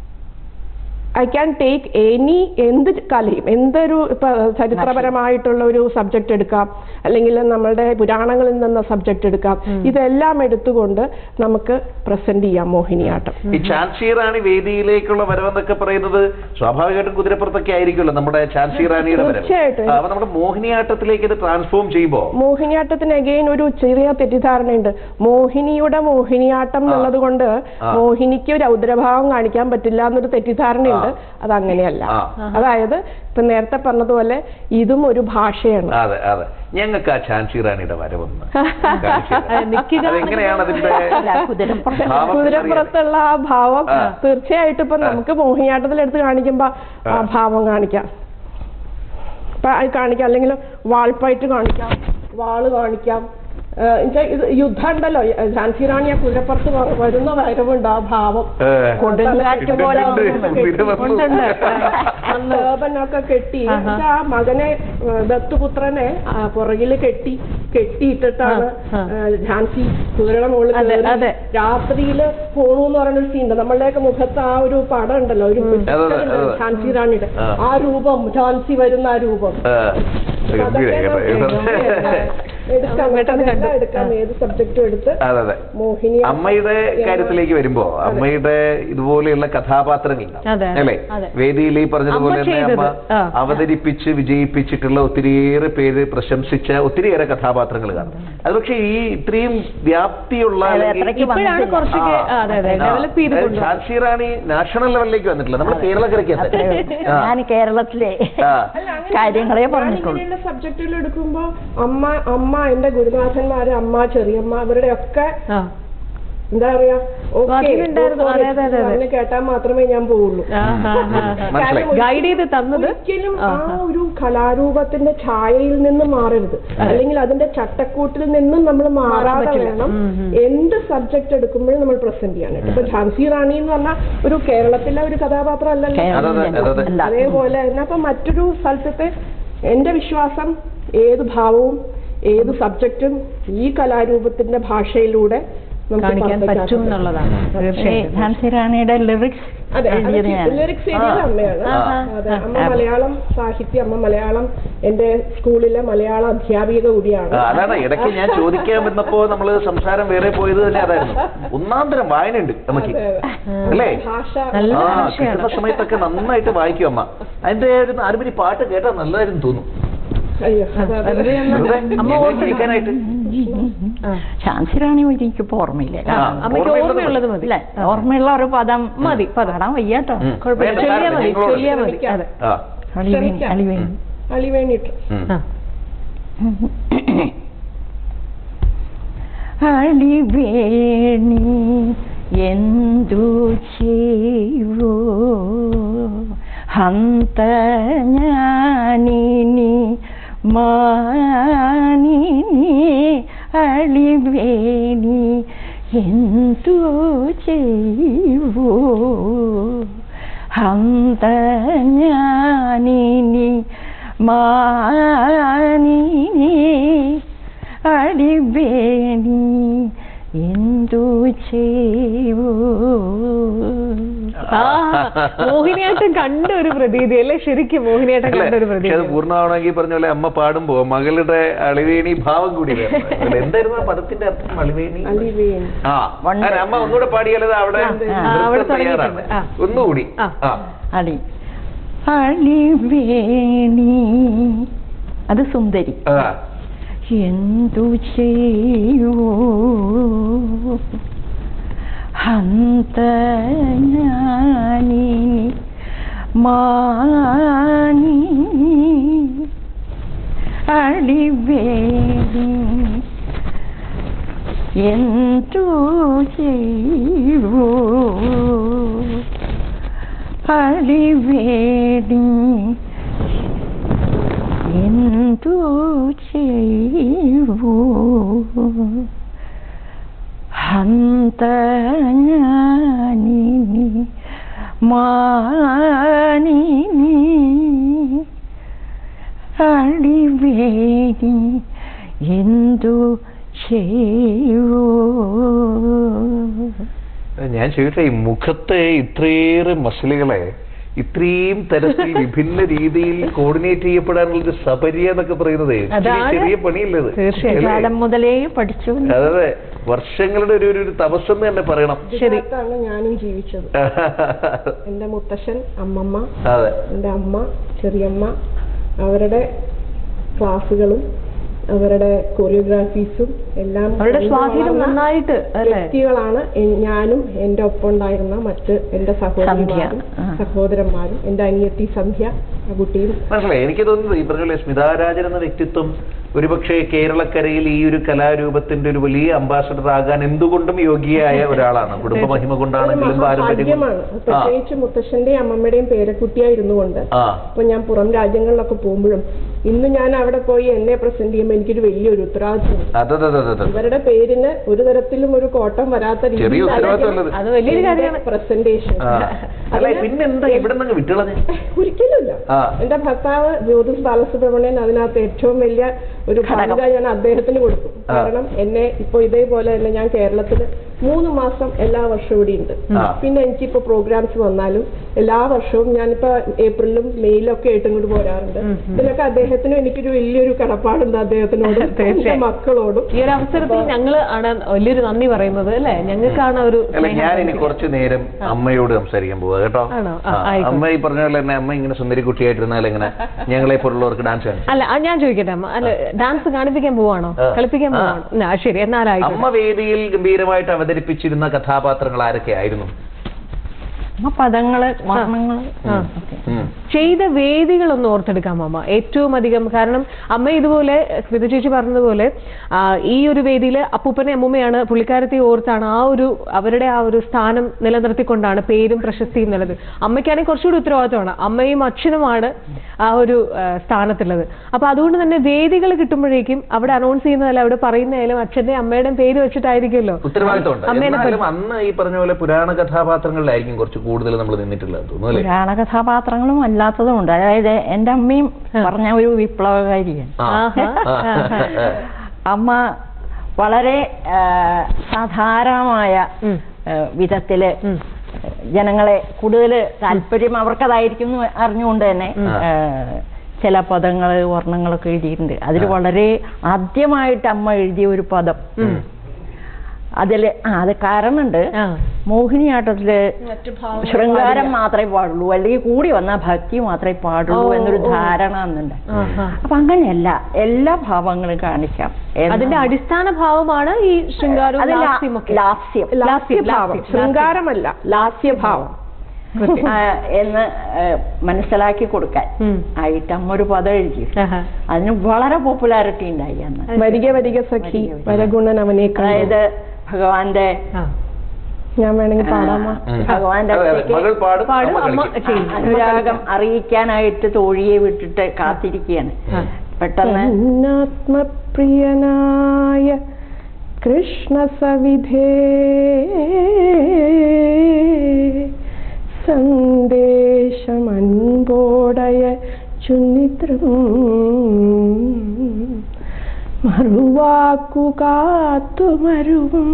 ഐ ക്യാൻ ടേക്ക് എനി എന്ത് കലയും എന്തൊരു ഇപ്പൊ ചരിത്രപരമായിട്ടുള്ള ഒരു സബ്ജക്റ്റ് എടുക്കാം അല്ലെങ്കിൽ നമ്മളുടെ പുരാണങ്ങളിൽ നിന്ന് സബ്ജക്റ്റ് എടുക്കാം ഇതെല്ലാം എടുത്തുകൊണ്ട് നമുക്ക് പ്രസന്റ് ചെയ്യാം മോഹിനിയാട്ടം ഈ ഝാൻസി റാണി വേദിയിലേക്കുള്ള വരവെന്നൊക്കെ പറയുന്നത് സ്വാഭാവികമായിട്ടും കുതിരപ്പുറത്തൊക്കെ ആയിരിക്കുമല്ലോ നമ്മുടെ ഝാൻസി റാണിയുടെ വരവ് തീർച്ചയായിട്ടും. ആ, അപ്പൊ നമ്മുടെ മോഹിനിയാട്ടത്തിലേക്ക് ഇത് ട്രാൻസ്ഫോം ചെയ്യുമ്പോ മോഹിനിയാട്ടത്തിന് അഗെയിൻ ഒരു ചെറിയ തെറ്റിദ്ധാരണയുണ്ട് മോഹിനിയുടെ മോഹിനിയാട്ടം എന്നുള്ളത് കൊണ്ട് മോഹിനിക്ക് ഒരു ഔദ്രഭാവം കാണിക്കാൻ പറ്റില്ല എന്നൊരു തെറ്റിദ്ധാരണയുണ്ട് അത് അങ്ങനെയല്ല ആ. അതായത് ഇപ്പൊ നേരത്തെ പറഞ്ഞതുപോലെ ഇതും ഒരു ഭാഷയാണ് അതെ അതെ ഞങ്ങൾക്ക് ആ ഝാൻസി റാണിയുടെ വരവൊന്ന് കാണിച്ചു തരാം. അതെ, നിൽക്കുക അതെങ്ങനെയാണ് അതിന്റെ അല്ല, കുതിരപ്പുറത്ത് ഭാവം കുതിരപ്പുറത്തുള്ള ആ ഭാവം ആ. തീർച്ചയായിട്ടും ഇപ്പൊ നമുക്ക് മോഹിനിയാട്ടത്തിൽ എടുത്ത് കാണിക്കുമ്പോ ആ ഭാവം കാണിക്കാം ഇപ്പൊ അത് കാണിക്കാം അല്ലെങ്കിൽ വാൾപ്പയറ്റ് കാണിക്കാം വാള് കാണിക്കാം ഏഹ് എന്നുവെച്ചാ ഇത് യുദ്ധം ഉണ്ടല്ലോ ഝാൻസി റാണി ആ കുതിരപ്പുറത്ത് വ- വരുന്ന വരവുണ്ട് ആ ഭാവം ഏ, കൊടുങ്കാറ്റ് പോലെ ഉണ്ട്, ഉണ്ട്, ഇത് വന്നു. ടേബനൊക്കെ കെട്ടി എന്നിട്ട് ആ മകനെ ഏഹ് ദത്തുപുത്രനെ ആ പുറകില് കെട്ടി കെട്ടിയിട്ടിട്ടാണ് ആ, ആ. ഏഹ് ഝാൻസി കുതിരയുടെ മുകളിൽ അതെ, കയറി അതെ. രാത്രിയില് പോണു എന്ന് പറയുന്ന ഒരു സീൻ ഉണ്ട് നമ്മളുടെയൊക്കെ മുഖത്ത് ആ ഒരു പടം ഉണ്ടല്ലോ ഒരു അതെ, picture അതെ, ഉണ്ടല്ലോ, അതെ. ഝാൻസി റാണിയുടെ ആ. ആ രൂപം ഝാൻസി വരുന്ന ആ രൂപം ഏ, അപ്പൊ ഗംഭീരം അതൊക്കെ കേട്ടോ. നമുക്ക് എടുക്കാം പെട്ടെന്ന് അതെല്ലാം കണ്ടു. എടുക്കാം ഏത് സബ്ജക്റ്റും എടുത്ത് അതെ അതെ മോഹിനി അമ്മയുടെ കാര്യത്തിലേക്ക് വരുമ്പോ അമ്മയുടെ ഇതുപോലെയുള്ള കഥാപാത്രങ്ങൾ അതെ, അല്ലേ അതെ. വേദിയിൽ ഈ പറഞ്ഞതുപോലെ അമ്മ തന്നെ അമ്മ ചെയ്തത്. ആ. അവതരിപ്പിച്ച് വിജയിപ്പിച്ചിട്ടുള്ള ഒത്തിരിയേറെ പേര് പ്രശംസിച്ച ഒത്തിരിയേറെ കഥാപാത്രങ്ങൾ കാണും അത് പക്ഷേ ഈ ഇത്രയും വ്യാപ്തിയുള്ള അതെ, അല്ലെങ്കിൽ- അത്രയ്ക്ക് ഇപ്പോഴാണ് വന്നിട്ടില്ല. കുറച്ചൊക്കെ ആ, അതെ അതെ ആ. ഡെവലപ്പ് ചെയ്ത് അതായത് കൊണ്ടുവന്നത്. ഝാൻസി റാണി നാഷണൽ ലെവലിലേക്ക് വന്നിട്ടില്ല നമ്മൾ കേരളക്കരയ്ക്കകത്ത് അത്രേ ഉള്ളൂ. ആ. ഞാൻ കേരളത്തിലെ ആ. കാര്യങ്ങളെ പറഞ്ഞിട്ടുള്ളൂ ഇങ്ങനെയുള്ള സബ്ജക്റ്റുകൾ എടുക്കുമ്പോ അമ്മ അമ്മ എന്റെ ഗുരുനാഥന്മാര് അമ്മ ചെറിയമ്മ ഇവരുടെ ഒക്കെ ആ എന്താ പറയാ സ്വാധീനം ഉണ്ടായിരുന്നു. അതെ, അതെ, അതെ, അതെ. കേട്ടാൽ മാത്രമേ ഞാൻ പോവുള്ളൂ ആ, ആ, ആ, ആ. മനസ്സിലായി. ഗൈഡ് ചെയ്ത് തന്നത് ഒരിക്കലും ആ ഒരു കലാരൂപത്തിന്റെ ഛായയിൽ നിന്ന് മാറരുത് അല്ലെങ്കിൽ അതിന്റെ ചട്ടക്കൂട്ടിൽ നിന്നും നമ്മൾ മാറാതെ പറ്റില്ല. വേണം എന്ത് സബ്ജക്ട് എടുക്കുമ്പോഴും നമ്മൾ പ്രസന്റ് ചെയ്യാനായിട്ട് ഇപ്പൊ ഝാൻസി റാണി എന്ന് പറഞ്ഞാൽ ഒരു കേരളത്തിലെ ഒരു കഥാപാത്രം അല്ലല്ലോ അതെ, അതെ, അതെ, അതെ. അല്ല അതേപോലെ തന്നെ അപ്പൊ മറ്റൊരു സ്ഥലത്തെ എന്റെ വിശ്വാസം ഏത് ഭാവവും ഏത് സബ്ജക്റ്റും ഈ കലാരൂപത്തിന്റെ ഭാഷയിലൂടെ നമുക്ക് കാണിക്കാൻ perfect പറ്റും ആക്കാം. എന്നുള്ളതാണ് തീർച്ചയായിട്ടും ഝാൻസി റാണിയുടെ ലിറിക്സ് അതെ എഴുതിയത് ഞാൻ ലിറിക്സ് എഴുതിയത് അമ്മയാണ് ആ. അതെ അമ്മ മലയാളം സാഹിത്യം അമ്മ മലയാളം എന്റെ സ്കൂളിലെ മലയാള അധ്യാപിക കൂടിയാണ് ആ, അതാണ് ഇടയ്ക്ക് ഞാൻ ചോദിക്കാൻ വന്നപ്പോ നമ്മള് സംസാരം വേറെ പോയത് തന്നെ അതായിരുന്നു ഒന്നാം തരം വായനയുണ്ട് അമ്മക്ക് അതെ, അതെ. അല്ലേ ഭാഷ നല്ല ആ ഭാഷയാണ്. കിട്ടുന്ന സമയത്തൊക്കെ നന്നായിട്ട് വായിക്കും അമ്മ അതിന്റെ ഒരു നാലുപരി പാട്ട് കേട്ടാൽ നല്ലതായിരുന്നു തോന്നും അയ്യോ അത് അത് വെറുതെ ഒന്ന് വെറുതെ അമ്മ ഇങ്ങനെ ഓർത്ത് കേൾക്കാനായിട്ട് ആ. ഝാൻസിറാണി എനിക്കിപ്പോ ഓർമ്മയില്ല ആ, അമ്മയ്ക്ക് ഓർമ്മയുള്ളത് ഓർമ്മയുള്ളത് മതി ഇല്ല ഓർമ്മയുള്ള ഒരു പദം മതി, പദം. പാടാൻ വയ്യാട്ടോ ഉം. കുഴപ്പമില്ല വേണ്ട, ചൊല്ലിയാ മതി ഞങ്ങളോട് ചൊല്ലിയാ മതി ശ്രമിക്കാം. അതെ ആ അളിവേണി ശ്രമിക്കാം. അളിവേണി അളിവേണിട്ട് ഉം. ആ അളിവേണി എന്തു ചെയ്യോ ഹന്ത ഞാനിനി മാനിനി അളിവേണി എന്തു ചെയ്യോ ഹന്ത ഞാനിനി മാനിനി അടിവേണി എന്തു ചെയ്യൂ ആ മോഹിനിയാട്ടം കണ്ട ഒരു പ്രതീതി അല്ലേ ശരിക്കും മോഹിനിയാട്ടം അല്ലേ? കണ്ട ഒരു പക്ഷെ പ്രതീതി അത് പൂർണ്ണമാണെങ്കിൽ പറഞ്ഞ പോലെ അമ്മ പാടുമ്പോ മകളുടെ അളിവേണി ഭാവം കൂടി വേണം. അതിൽ എന്തായിരുന്നു ആ പദത്തിന്റെ അർത്ഥം അളിവേണി അളിവേണി ആ വണ്ട്. അല്ല, അമ്മ ഒന്നുകൂടെ പാടിയാലത് അവിടെ ആ, ആ, അവിടെ നൃത്തം തയ്യാറാണ് തുടങ്ങിയിട്ടുണ്ട്. ആ. ഒന്നുകൂടി ആ. ആ അളി അളിവേണി അത് സുന്ദരി ആ. എന്തു ചെയ്യൂ ഹന്ത ഞാനിനി മാനി അളിവേണി എന്തു ചെയ്യൂ അളിവേണി എന്തു ചെയ്യൂ ഹന്ത ഞാനിനി മാനിനി അടിവേണി എന്തു ചെയ്യൂ ഞാൻ ചോദിക്കട്ടെ ഈ മുഖത്തെ ഇത്രയേറെ മസിലുകളെ ഇത്രയും തരത്തിൽ വിഭിന്ന രീതിയിൽ കോർഡിനേറ്റ് ചെയ്യപ്പെടാനുള്ള ഒരു സപര്യ എന്നൊക്കെ പറയുന്നത് ഇച്ചിരി അതാണ് ചെറിയ പണിയല്ലത് തീർച്ചയായും. അല്ലേ? കാലം മുതലേ പഠിച്ചു അതെ അതെ വർഷങ്ങളുടെ ഒരു ഒരു- ഒരു തപസ്സെന്ന് തന്നെ പറയണം ശരി. ഇതിനകത്താണ് ഞാനും ജീവിച്ചത് എന്റെ മുത്തശ്ശൻ അമ്മമ്മ അതെ എൻ്റെ അമ്മ ചെറിയമ്മ അവരുടെ ക്ലാസ്സുകളും അവരുടെ കൊറിയോഗ്രാഫീസും എല്ലാം അവരുടെ കണ്ടു സ്വാധീനം വളർന്ന നന്നായിട്ട് അല്ലേ വ്യക്തികളാണ് എ- ഞാനും എൻ്റെ ഒപ്പം ഉണ്ടായിരുന്ന മറ്റ് എൻ്റെ സഹോദരിമാരും ആ. സഹോദരന്മാരും എൻ്റെ അനിയത്തി സന്ധ്യ ആ കുട്ടിയും മനസ്സിലായി എനിക്ക് തോന്നുന്നത് ഈ പറഞ്ഞ പോലെ സ്മിതാരാജൻ എന്ന വ്യക്തിത്വം ഒരുപക്ഷെ കേരളക്കരയിൽ ഈ ഒരു കലാരൂപത്തിന്റെ ഒരു വലിയ അംബാസഡർ ആകാൻ എന്തുകൊണ്ടും യോഗ്യയായ ഒരാളാണ് കുടുംബ മഹിമ ഒരു കൊണ്ടാണെങ്കിലും പാരമ്പര്യം മഹാഭാഗ്യമാണ് കൊണ്ട്- ആ പ്രത്യേകിച്ച് മുത്തശ്ശന്റെയും അമ്മമ്മയുടെയും പേരക്കുട്ടിയായിരുന്നു കൊണ്ട് ആ അപ്പൊ ഞാൻ പുറം രാജ്യങ്ങളിലൊക്കെ പോകുമ്പോഴും ഇന്ന് ഞാൻ അവിടെ പോയി എന്നെ പ്രസന്റ് ചെയ്യുമ്പോൾ എനിക്കൊരു വലിയൊരു ഉത്തരവാദിത്വം അതെ അതെ അതെ അതെ ഇവരുടെ പേരിന് ഒരു തരത്തിലും ഒരു കോട്ടം വരാത്ത ചെറിയ ഉത്തരവാദിത്വം ഉള്ളത് അത് വലിയൊരു കാര്യമാണ് പ്രസന്റേഷൻ ആ അല്ല പിന്നെന്താ ഇവിടെ നിന്ന് വിട്ടുകളഞ്ഞ് ഒരിക്കലുമില്ല ആ. എന്റെ ഭർത്താവ് ജ്യോതിഷ് ബാലസുബ്രഹ്മണ്യൻ അതിനകത്ത് ഏറ്റവും വലിയ ഒരു പങ്ക ഞാൻ അദ്ദേഹത്തിന് കൊടുക്കും ആ. കാരണം എന്നെ ഇപ്പൊ ഇതേപോലെ തന്നെ ഞാൻ കേരളത്തിൽ മൂന്ന് മാസം എല്ലാ വർഷവും ഇവിടെ ഉണ്ട് ആ. പിന്നെ എനിക്കിപ്പോ പ്രോഗ്രാംസ് വന്നാലും എല്ലാ വർഷവും ഞാനിപ്പോ ഏപ്രിലും മെയിലും ഒക്കെ ആയിട്ട് ഇങ്ങോട്ട് പോരാറുണ്ട് ഇതിലൊക്കെ അദ്ദേഹത്തിനും എനിക്കൊരു വലിയൊരു കടപ്പാടുണ്ട് അദ്ദേഹത്തിനോടും എന്റെ തീർച്ചയായും. മക്കളോടും ഈ ഒരു അവസരത്തിൽ ഞങ്ങൾ ആണ് വലിയൊരു നന്ദി പറയുന്നത് അല്ലേ ഞങ്ങൾക്കാണ് ഒരു അല്ല സ്നേഹം ഞാൻ ഇനി കുറച്ചു നേരം അമ്മയോട് സംസാരിക്കാൻ പോവാ കേട്ടോ ആണോ? ആ, ആ, ആയിക്കോട്ടെ. അമ്മ ഈ പറഞ്ഞ പോലെ തന്നെ അമ്മ ഇങ്ങനെ സുന്ദരി കുട്ടിയായിട്ടിരുന്നാൽ എങ്ങനെ ഞങ്ങളെ പോലുള്ളവർക്ക് ഡാൻസ് കാണിച്ചു അല്ല ആ, ഞാൻ ചോദിക്കട്ടെ അമ്മ അല്ല ഡാൻസ് കാണിപ്പിക്കാൻ പോവാണോ ആ. കളിപ്പിക്കാൻ ആ. പോവാണോ ആ, ശരി എന്നാലായിക്കോട്ടെ അമ്മ വേദിയിൽ ഗംഭീരമായിട്ട് അവതരിപ്പിച്ചിരുന്ന കഥാപാത്രങ്ങൾ ആരൊക്കെ ആയിരുന്നു ആ പദങ്ങള് വർണ്ണങ്ങള് ആ. ഒക്കെ. ഉം. ചെയ്ത വേദികളൊന്ന് ഓർത്തെടുക്കാം അമ്മ ഏറ്റവും അധികം കാരണം അമ്മ ഇതുപോലെ സ്മിത ചേച്ചി പറഞ്ഞതുപോലെ ആ, ഈ ഒരു വേദിയിൽ അപ്പൂപ്പനെ അമ്മൂമ്മയാണ് പുള്ളിക്കാരത്തെ ഓർത്താണ് ആ ഒരു അവരുടെ ആ ഒരു സ്ഥാനം നിലനിർത്തിക്കൊണ്ടാണ് പേരും പ്രശസ്തിയും നിലനിർത്തി അമ്മയ്ക്കാണെങ്കിൽ കുറച്ചുകൂടി ഉത്തരവാദിത്തമാണ് അമ്മയും അച്ഛനുമാണ് ആ ഒരു ആ, സ്ഥാനത്തുള്ളത് അപ്പൊ അതുകൊണ്ട് തന്നെ വേദികൾ കിട്ടുമ്പോഴേക്കും അവിടെ അനൗൺസ് ചെയ്യുന്നതല്ല അവിടെ പറയുന്നതായാലും അച്ഛന്റെയും അമ്മയുടെയും പേര് വെച്ചിട്ടായിരിക്കുമല്ലോ ഉത്തരവാദിത്തമുണ്ട് അമ്മേനെ എന്നാലും അന്ന് ഈ പറഞ്ഞ പോലെ പുരാണ കഥാപാത്രങ്ങളിലായിരിക്കും കുറച്ച് കൂടുതൽ നമ്മൾ നിന്നിട്ടുള്ളത് തോന്നുന്നു അല്ലേ പുരാണ കഥാപാത്രങ്ങളും അല്ലാത്തതും ഉണ്ട് അതായത് എൻ്റെ അമ്മയും പറഞ്ഞ ഒരു വിപ്ലവകാരിയാണ് ആ. ആഹാ. ആ. അമ്മ വളരെ ആ, സാധാരണമായ ഉം. ആ, വിധത്തില് ഉം. ജനങ്ങളെ കൂടുതൽ താല്പര്യം അവർക്കതായിരിക്കും എന്ന് അറിഞ്ഞുകൊണ്ട് തന്നെ ഉം. ആ, ചില പദങ്ങൾ വർണ്ണങ്ങളൊക്കെ എഴുതിയിട്ടുണ്ട് അതിൽ വളരെ ആദ്യമായിട്ട് അമ്മ എഴുതിയ ഒരു പദം അതിൽ ആ അത് കാരണമുണ്ട് ആ. മോഹിനിയാട്ടത്തില് ശൃംഗാരം മാത്രമേ പാടുള്ളൂ അല്ലെങ്കിൽ കൂടി വന്ന ഭക്തി മാത്രമേ പാടുള്ളൂ ഓ, എന്നൊരു ഓ. ധാരണ അന്നുണ്ട് ആഹാ. അപ്പൊ അങ്ങനെയല്ല എല്ലാ ഭാവങ്ങളും കാണിക്കാം എന്ന് അതിന്റെ അടിസ്ഥാന ഭാവമാണ് ഈ ശൃംഗാരവും അത് ലാ- ലാസ്യമൊക്കെ ലാസ്യം ലാസ്യഭാവം ലാസ്യം. ശൃംഗാരമല്ല ലാസ്യഭാവം ആ, എന്ന് ഏ, മനസ്സിലാക്കി കൊടുക്കാൻ ഉം. ആയിട്ട് അമ്മ ഒരു പദം എഴുതി ആഹാ. അതിന് വളരെ പോപ്പുലാരിറ്റി ഉണ്ടായി അന്ന് വരിക വരിക സഖി വരഗുണൻ അവനെ കണ്ടു. അതായത് ഭഗവാന്റെ ആ. ഞാൻ വേണമെങ്കിൽ പാടാമോ ഉം. ഭഗവാന്റെ അതെ, അതെ. അടുത്തേക്ക് മകൾ പാടും പാടും, അമ്മ അമ്മ കളിക്കും ചെയ്യും. അനുരാഗം അറിയിക്കാനായിട്ട് തോഴിയെ വിട്ടിട്ട് കാത്തിരിക്കുകയാണ് ആ. പെട്ടെന്ന് എന്നാത്മപ്രിയനായ കൃഷ്ണ സവിധേ സന്ദേശമൻപോടയ ചുന്നിത്രം മറുവാക്കു കാത്തുമരുവും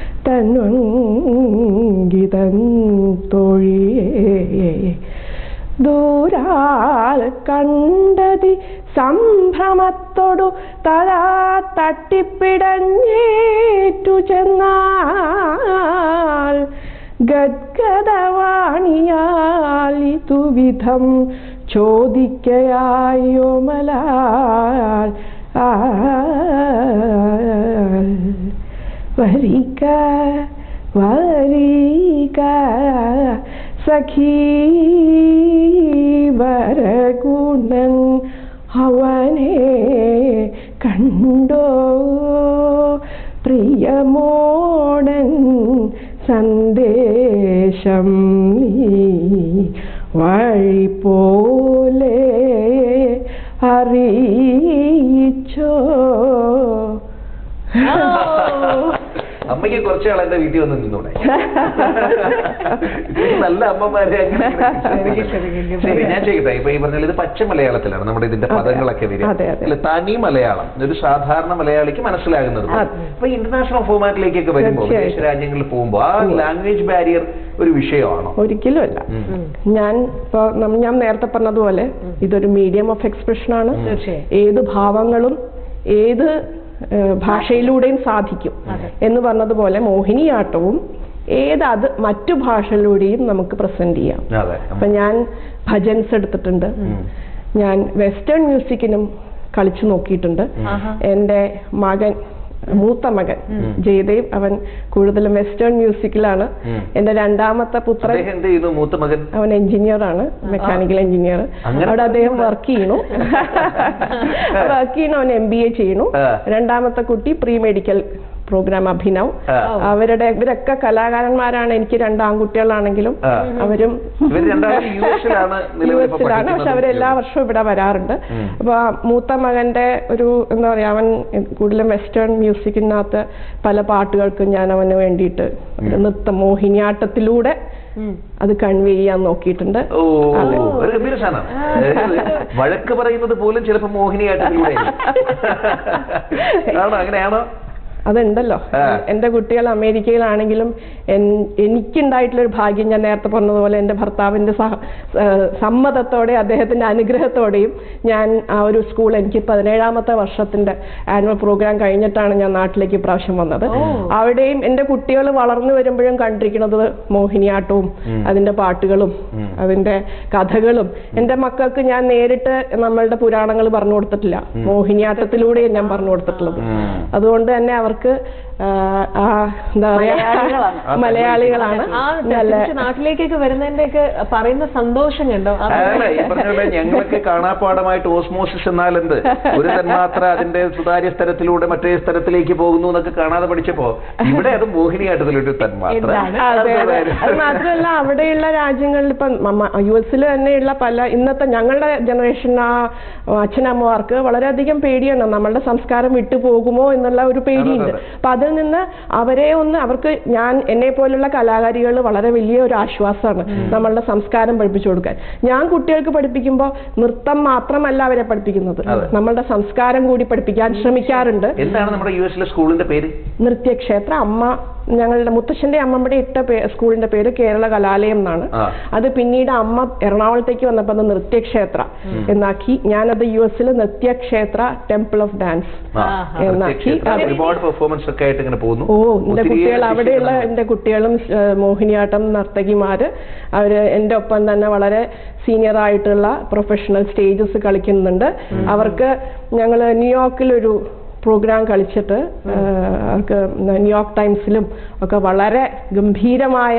തന്വങ്കിതം തൊഴിയേ ദൂരാൽ കണ്ടതി സംഭ്രമത്തോടു തലാ തട്ടിപ്പിടഞ്ഞേറ്റു ചെന്നാൽ ഗദ്ഗദവാണിയാൽ ഇതുവിധം ചോദിക്കയായോമലാൽ വരിക വരിക സഖീ വരഗുണൻ അവനെ കണ്ടോ പ്രിയമോടൻ സന്ദേശം നീ വഴി പോലെ അറിയിച്ചോ അമ്മയ്ക്ക് കുറച്ച് ആൾ എന്റെ വീട്ടിൽ വന്ന് നിന്നൂടെ ഇത് നല്ല അമ്മമാരെ അങ്ങനെ ഇങ്ങനെ ശരി ഞാൻ ചെയ്യട്ടെ ഇപ്പൊ ഈ പറഞ്ഞാൽ ഇത് പച്ച മലയാളത്തിലാണ് നമ്മുടെ ഇതിന്റെ പദങ്ങളൊക്കെ വരിക അതെ, അതെ. അല്ല, തനി മലയാളം ഒരു സാധാരണ മലയാളിക്ക് മനസ്സിലാകുന്നത് പോലെ. ഇപ്പൊ ഇന്റർനാഷണൽ ഫോമാറ്റിലേക്കൊക്കെ വരുമ്പോൾ തീർച്ചയായും. വിദേശ രാജ്യങ്ങളിൽ പോകുമ്പോൾ ആ ലാംഗ്വേജ് ബാരിയർ ഒരു വിഷയമാണോ ഒരിക്കലും അല്ല ഉം. ഞാൻ ഇപ്പൊ നം- ഞാൻ നേരത്തെ പറഞ്ഞതുപോലെ ഇതൊരു മീഡിയം ഓഫ് എക്സ്പ്രഷൻ ആണ് തീർച്ചയായും. ഏത് ഭാവങ്ങളും ഏത് ഏഹ്, ഭാഷയിലൂടെയും സാധിക്കും എന്ന് പറഞ്ഞതുപോലെ മോഹിനിയാട്ടവും ഏത് അത് മറ്റു ഭാഷയിലൂടെയും നമുക്ക് പ്രസന്റ് ചെയ്യാം അതെ അപ്പൊ ഞാൻ ഭജൻസ് എടുത്തിട്ടുണ്ട് ഞാൻ വെസ്റ്റേൺ മ്യൂസിക്കിനും കളിച്ചു നോക്കിയിട്ടുണ്ട് ആഹാ. എൻ്റെ മകൻ മൂത്ത മകൻ ജയദേവ് അവൻ കൂടുതലും വെസ്റ്റേൺ മ്യൂസിക്കിലാണ് ഉം. എൻ്റെ രണ്ടാമത്തെ പുത്രൻ അദ്ദേഹം എന്ത് ചെയ്യുന്നു മൂത്ത മകൻ അവൻ എഞ്ചിനീയർ ആണ് മെക്കാനിക്കൽ എഞ്ചിനീയർ അങ്ങനെ അവിടെ അദ്ദേഹം വർക്ക് ചെയ്യണു വർക്ക് ചെയ്യണു അവൻ എം ബി എ ചെയ്യണു ആ. രണ്ടാമത്തെ കുട്ടി പ്രീ മെഡിക്കൽ പ്രോഗ്രാം അഭിനവ് ആ. അവരുടെ ഇവരൊക്കെ കലാകാരന്മാരാണ് എനിക്ക് രണ്ട് ആൺകുട്ടികളാണെങ്കിലും ആ. അവരും ഇവർ രണ്ടാളും യു എസിലാണ് യു നിലവിൽ ഇപ്പൊ എസിലാണ് പക്ഷെ പഠിക്കുന്നത്. അവരെല്ലാ വർഷവും ഇവിടെ വരാറുണ്ട് ഉം. അപ്പൊ ആ മൂത്ത മകന്റെ ഒരു എന്താ പറയാ അവൻ കൂടുതലും വെസ്റ്റേൺ മ്യൂസിക്കിനകത്ത് പല പാട്ടുകൾക്കും ഞാൻ അവന് വേണ്ടിയിട്ട് ഒരു നൃത്ത മോഹിനിയാട്ടത്തിലൂടെ അത് കൺവേ ചെയ്യാൻ നോക്കിയിട്ടുണ്ട് ഓ ഒരു ഗംഭീര സാധനം വഴക്ക് പറയുന്നത് പോലും ചിലപ്പോ മോഹിനിയാട്ടത്തിലൂടെ ആണോ അങ്ങനെയാണോ അതുണ്ടല്ലോ ആ. എന്റെ കുട്ടികൾ അമേരിക്കയിലാണെങ്കിലും എൻ- എനിക്കുണ്ടായിട്ടുള്ള ഒരു ഭാഗ്യം ഞാൻ നേരത്തെ പറഞ്ഞതുപോലെ എന്റെ ഭർത്താവിന്റെ സഹ ഏഹ് സമ്മതത്തോടെ അദ്ദേഹത്തിന്റെ അനുഗ്രഹത്തോടെയും ഞാൻ ആ ഒരു സ്കൂൾ എനിക്ക് പതിനേഴാമത്തെ വർഷത്തിന്റെ ആനുവൽ പ്രോഗ്രാം കഴിഞ്ഞിട്ടാണ് ഞാൻ നാട്ടിലേക്ക് ഇപ്രാവശ്യം വന്നത് അവിടെയും എന്റെ കുട്ടികൾ വളർന്നു വരുമ്പോഴും കണ്ടിരിക്കുന്നത് മോഹിനിയാട്ടവും അതിന്റെ പാട്ടുകളും അതിന്റെ കഥകളും എന്റെ മക്കൾക്ക് ഞാൻ നേരിട്ട് നമ്മളുടെ പുരാണങ്ങൾ പറഞ്ഞു കൊടുത്തിട്ടില്ല മോഹിനിയാട്ടത്തിലൂടെയും ഞാൻ പറഞ്ഞു കൊടുത്തിട്ടുള്ളത് ഉം. അതുകൊണ്ട് തന്നെ അവർക്ക് ആ, ആ, എന്താ പറയാ മലയാളികളാണ്. മലയാളികളാണ് ആ നല്ല തിരിച്ച് നാട്ടിലേക്കൊക്കെ വരുന്നതിന്റെ ഒക്കെ പറയുന്ന സന്തോഷം കണ്ടോ അത് അതല്ല ഈ പറഞ്ഞ പോലെ ഞങ്ങൾക്ക് കാണാപ്പാടമായിട്ട് ഓസ്മോസിസ് എന്നാൽ എന്ത് ഒരു തന്മാത്ര അതിന്റെ സുതാര്യ സ്ഥലത്തിലൂടെ മറ്റേ സ്ഥലത്തിലേക്ക് പോകുന്നു എന്നൊക്കെ കാണാതെ പഠിച്ചപ്പോ ഇവിടെ അത് മോഹിനിയാട്ടത്തിലൊരു തന്മാത്ര എന്താണ്? അതെ അതെ അത് അത് മാത്രമല്ല അവിടെയുള്ള രാജ്യങ്ങളിൽ ഇപ്പം യു എസിൽ തന്നെയുള്ള പല ഇന്നത്തെ ഞങ്ങളുടെ ജനറേഷൻ ആ അച്ഛനമ്മമാർക്ക് വളരെയധികം പേടിയാണ് നമ്മളുടെ സംസ്കാരം വിട്ടു പോകുമോ എന്നുള്ള ഒരു പേടിയുണ്ട് അതെ, അതെ. അപ്പൊ അതിൽ നിന്ന് അവരെ ഒന്ന് അവർക്ക് ഞാൻ എന്നെ പോലുള്ള കലാകാരികൾ വളരെ വലിയ ഒരു ആശ്വാസമാണ് നമ്മളുടെ സംസ്കാരം പഠിപ്പിച്ചു കൊടുക്കാൻ ഞാൻ കുട്ടികൾക്ക് പഠിപ്പിക്കുമ്പോൾ നൃത്തം മാത്രമല്ല അവരെ പഠിപ്പിക്കുന്നത് അതെ. നമ്മളുടെ സംസ്കാരം കൂടി പഠിപ്പിക്കാൻ ശ്രമിക്കാറുണ്ട് എന്താണ് നമ്മുടെ യു എസിലെ സ്കൂളിന്റെ പേര് നൃത്യക്ഷേത്ര അമ്മ ഞങ്ങളുടെ മുത്തശ്ശന്റെ അമ്മമ്മയുടെ ഇട്ട പേ- സ്കൂളിന്റെ പേര് കേരള കലാലയം എന്നാണ് ആ. അത് പിന്നീട് അമ്മ എറണാകുളത്തേക്ക് വന്നപ്പോൾ അത് നൃത്യക്ഷേത്ര എന്നാക്കി ഞാനത് യു എസിൽ നൃത്യക്ഷേത്ര ടെമ്പിൾ ഓഫ് ഡാൻസ് ആ, എന്നാക്കി പ്രത്യക്ഷ- അതെ. ഒരുപാട് പെർഫോമൻസ് ഒക്കെ ആയിട്ട് ഇങ്ങനെ പോകുന്നു ഓ എന്റെ ഒത്തിരിയേറെ കുട്ടികൾ അവിടെയുള്ള ശിഷ്യഗണങ്ങൾ. എന്റെ കുട്ടികളും ഏഹ്, മോഹിനിയാട്ടം നർത്തകിമാര് അവര് എന്റെ ഒപ്പം തന്നെ വളരെ സീനിയർ ആയിട്ടുള്ള പ്രൊഫഷണൽ സ്റ്റേജസ് കളിക്കുന്നുണ്ട് അവർക്ക് ഞങ്ങൾ ന്യൂയോർക്കിലൊരു പ്രോഗ്രാം കളിച്ചിട്ട് ഏഹ്, അവർക്ക് ന്യൂയോർക്ക് ടൈംസിലും ഒക്കെ വളരെ ഗംഭീരമായ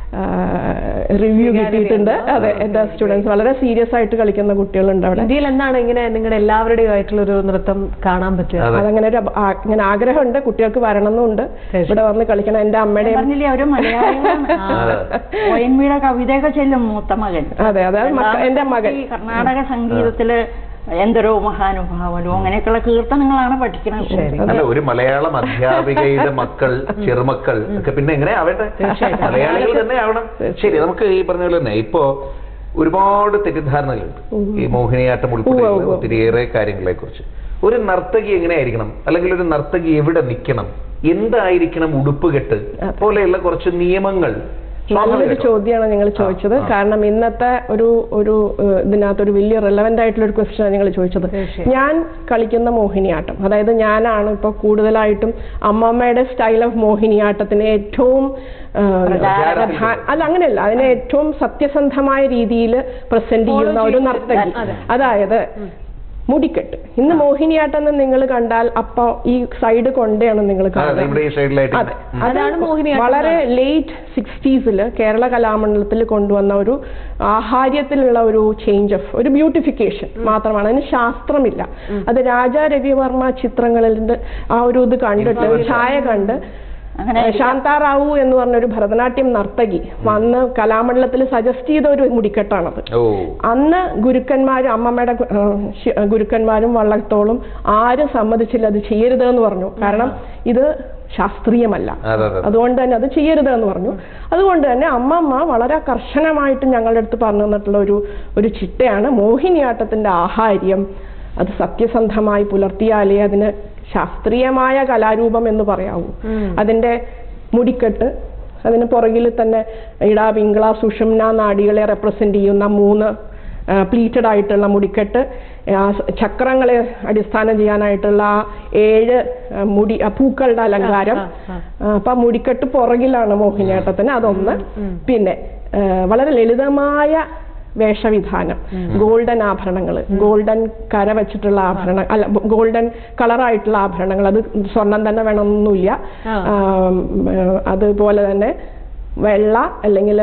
റിവ്യൂ കിട്ടിയിട്ടുണ്ട് അതെ എന്റെ സ്റ്റുഡൻസ് വളരെ സീരിയസ് ആയിട്ട് കളിക്കുന്ന കുട്ടികളുണ്ട് അവിടെ ഇന്ത്യയിൽ എന്താണ് ഇങ്ങനെ നിങ്ങളുടെ എല്ലാവരുടെയും ആയിട്ടുള്ള ഒരു നൃത്തം കാണാൻ പറ്റുക അതെ. അതങ്ങനെ ഒരു ആ- ഇങ്ങനെ ആഗ്രഹമുണ്ട് കുട്ടികൾക്ക് വരണമെന്നുണ്ട് ഇവിടെ വന്ന് കളിക്കണം എന്റെ അമ്മയുടെയും പറഞ്ഞില്ലേ അവര് മലയാളികളാണ് ഒ എൻ വിയുടെ കവിതയൊക്കെ ചെല്ലും മൂത്ത മകൻ അതെ അതെ അത് മക്ക- എന്റെ മകൻ ഈ കർണാടക സംഗീതത്തില് എന്തൊരു മഹാനുഭാവനോ അങ്ങനെയൊക്കെയുള്ള കീർത്തനങ്ങളാണ് പഠിക്കുന്നത് അല്ല ഒരു മലയാളം അധ്യാപികയുടെ മക്കൾ ചെറുമക്കൾ ഒക്കെ പിന്നെ എങ്ങനെ ആവട്ടെ മലയാളികൾ തന്നെ ആവണം ശരി നമുക്ക് ഈ പറഞ്ഞ പോലെ തന്നെ ഇപ്പോ ഒരുപാട് തെറ്റിദ്ധാരണകളുണ്ട് ഈ മോഹിനിയാട്ടം ഉൾപ്പെടെയുള്ള ഒത്തിരിയേറെ കാര്യങ്ങളെ കുറിച്ച് ഒരു നർത്തകി എങ്ങനെയായിരിക്കണം അല്ലെങ്കിൽ ഒരു നർത്തകി എവിടെ നിൽക്കണം എന്തായിരിക്കണം ഉടുപ്പുകെട്ട് പോലെയുള്ള കുറച്ച് നിയമങ്ങൾ നല്ലൊരു സ്വാഭാവികമായിട്ടും. ചോദ്യമാണ് നിങ്ങൾ ചോദിച്ചത് കാരണം ഇന്നത്തെ ഒരു ഒരു ഏഹ്, ഇതിനകത്ത് ഒരു വലിയ റെലവെന്റ് ആയിട്ടുള്ള ഒരു ക്വസ്റ്റ്യൻ നിങ്ങൾ ചോദിച്ചത് ഞാൻ കളിക്കുന്ന മോഹിനിയാട്ടം അതായത് ഞാനാണ് ഇപ്പൊ കൂടുതലായിട്ടും അമ്മമ്മയുടെ സ്റ്റൈൽ ഓഫ് മോഹിനിയാട്ടത്തിന് ഏറ്റവും ഏഹ്, പ്രധാ- അല്ല അങ്ങനെയല്ല അതിനെ ഏറ്റവും സത്യസന്ധമായ രീതിയിൽ പ്രസന്റ് ചെയ്യുന്ന ഒരു നർത്തകി അതായത് മുടിക്കെട്ട് ഇന്ന് മോഹിനിയാട്ടം എന്ന് നിങ്ങൾ കണ്ടാൽ അപ്പൊ ഈ സൈഡ് കൊണ്ടയാണ് നിങ്ങൾ ആ, അതെ, ഇവിടെ ഈ സൈഡിലായിട്ട് അതെ ഇങ്ങനെ. അതാണ് മോഹിനിയാട്ടം വളരെ ലേറ്റ് സിക്സ്റ്റീസിൽ കേരള കലാമണ്ഡലത്തിൽ കൊണ്ടുവന്ന ഒരു ആഹാര്യത്തിലുള്ള ഒരു ചേഞ്ച് ഓഫ് ഒരു ബ്യൂട്ടിഫിക്കേഷൻ മാത്രമാണ് അതിന് ശാസ്ത്രമില്ല അത് രാജാ രവിവർമ്മ ചിത്രങ്ങളിൽ ആ ഒരു ഇത് കണ്ടിട്ട് ഛായ കണ്ട് അങ്ങനെ ശാന്താറാവു എന്ന് പറഞ്ഞ ഒരു ഭരതനാട്യം നർത്തകി വന്ന് കലാമണ്ഡലത്തിൽ സജസ്റ്റ് ചെയ്ത ഒരു മുടിക്കെട്ടാണത് ഓ അന്ന് ഗുരുക്കന്മാരും അമ്മമ്മയുടെ ഗു- ആ, ശി- ഗുരുക്കന്മാരും വള്ളത്തോളും ആരും സമ്മതിച്ചില്ല അത് ചെയ്യരുത് എന്ന് പറഞ്ഞു കാരണം ഇത് ശാസ്ത്രീയമല്ല അതെ അതെ അതുകൊണ്ട് തന്നെ അത് ചെയ്യരുത് എന്ന് പറഞ്ഞു അതുകൊണ്ട് തന്നെ അമ്മമ്മ വളരെ കർശനമായിട്ട് ഞങ്ങളുടെ അടുത്ത് പറഞ്ഞു തന്നിട്ടുള്ള ഒരു ഒരു ചിട്ടയാണ് മോഹിനിയാട്ടത്തിന്റെ ആഹാര്യം അത് സത്യസന്ധമായി പുലർത്തിയാലേ അതിന് ശാസ്ത്രീയമായ കലാരൂപം എന്ന് പറയാവൂ അതിന്റെ മുടിക്കെട്ട് അതിന് പുറകിൽ തന്നെ ഇട പിങ്കള സുഷുമ്ന നാഡികളെ റെപ്രസെന്റ് ചെയ്യുന്ന മൂന്ന് പ്ലീറ്റഡ് ആയിട്ടുള്ള മുടിക്കെട്ട് ആ, സ- ചക്രങ്ങളെ അടിസ്ഥാനം ചെയ്യാനായിട്ടുള്ള ആ ഏഴ് ആ, മുടി ആ, പൂക്കളുടെ അലങ്കാരം ആ, അപ്പൊ ആ മുടിക്കെട്ട് പുറകിലാണ് മോഹിനിയാട്ടത്തിന് അതൊന്ന് പിന്നെ ആ, വളരെ ലളിതമായ വേഷവിധാനം ഗോൾഡൻ ആഭരണങ്ങൾ ഗോൾഡൻ കര വെച്ചിട്ടുള്ള ആഭരണം അല്ല ഗോൾഡൻ കളറായിട്ടുള്ള ആഭരണങ്ങൾ അത് സ്വർണം തന്നെ വേണമെന്നൊന്നുമില്ല ആം, ആ, അതുപോലെ തന്നെ വെള്ള അല്ലെങ്കിൽ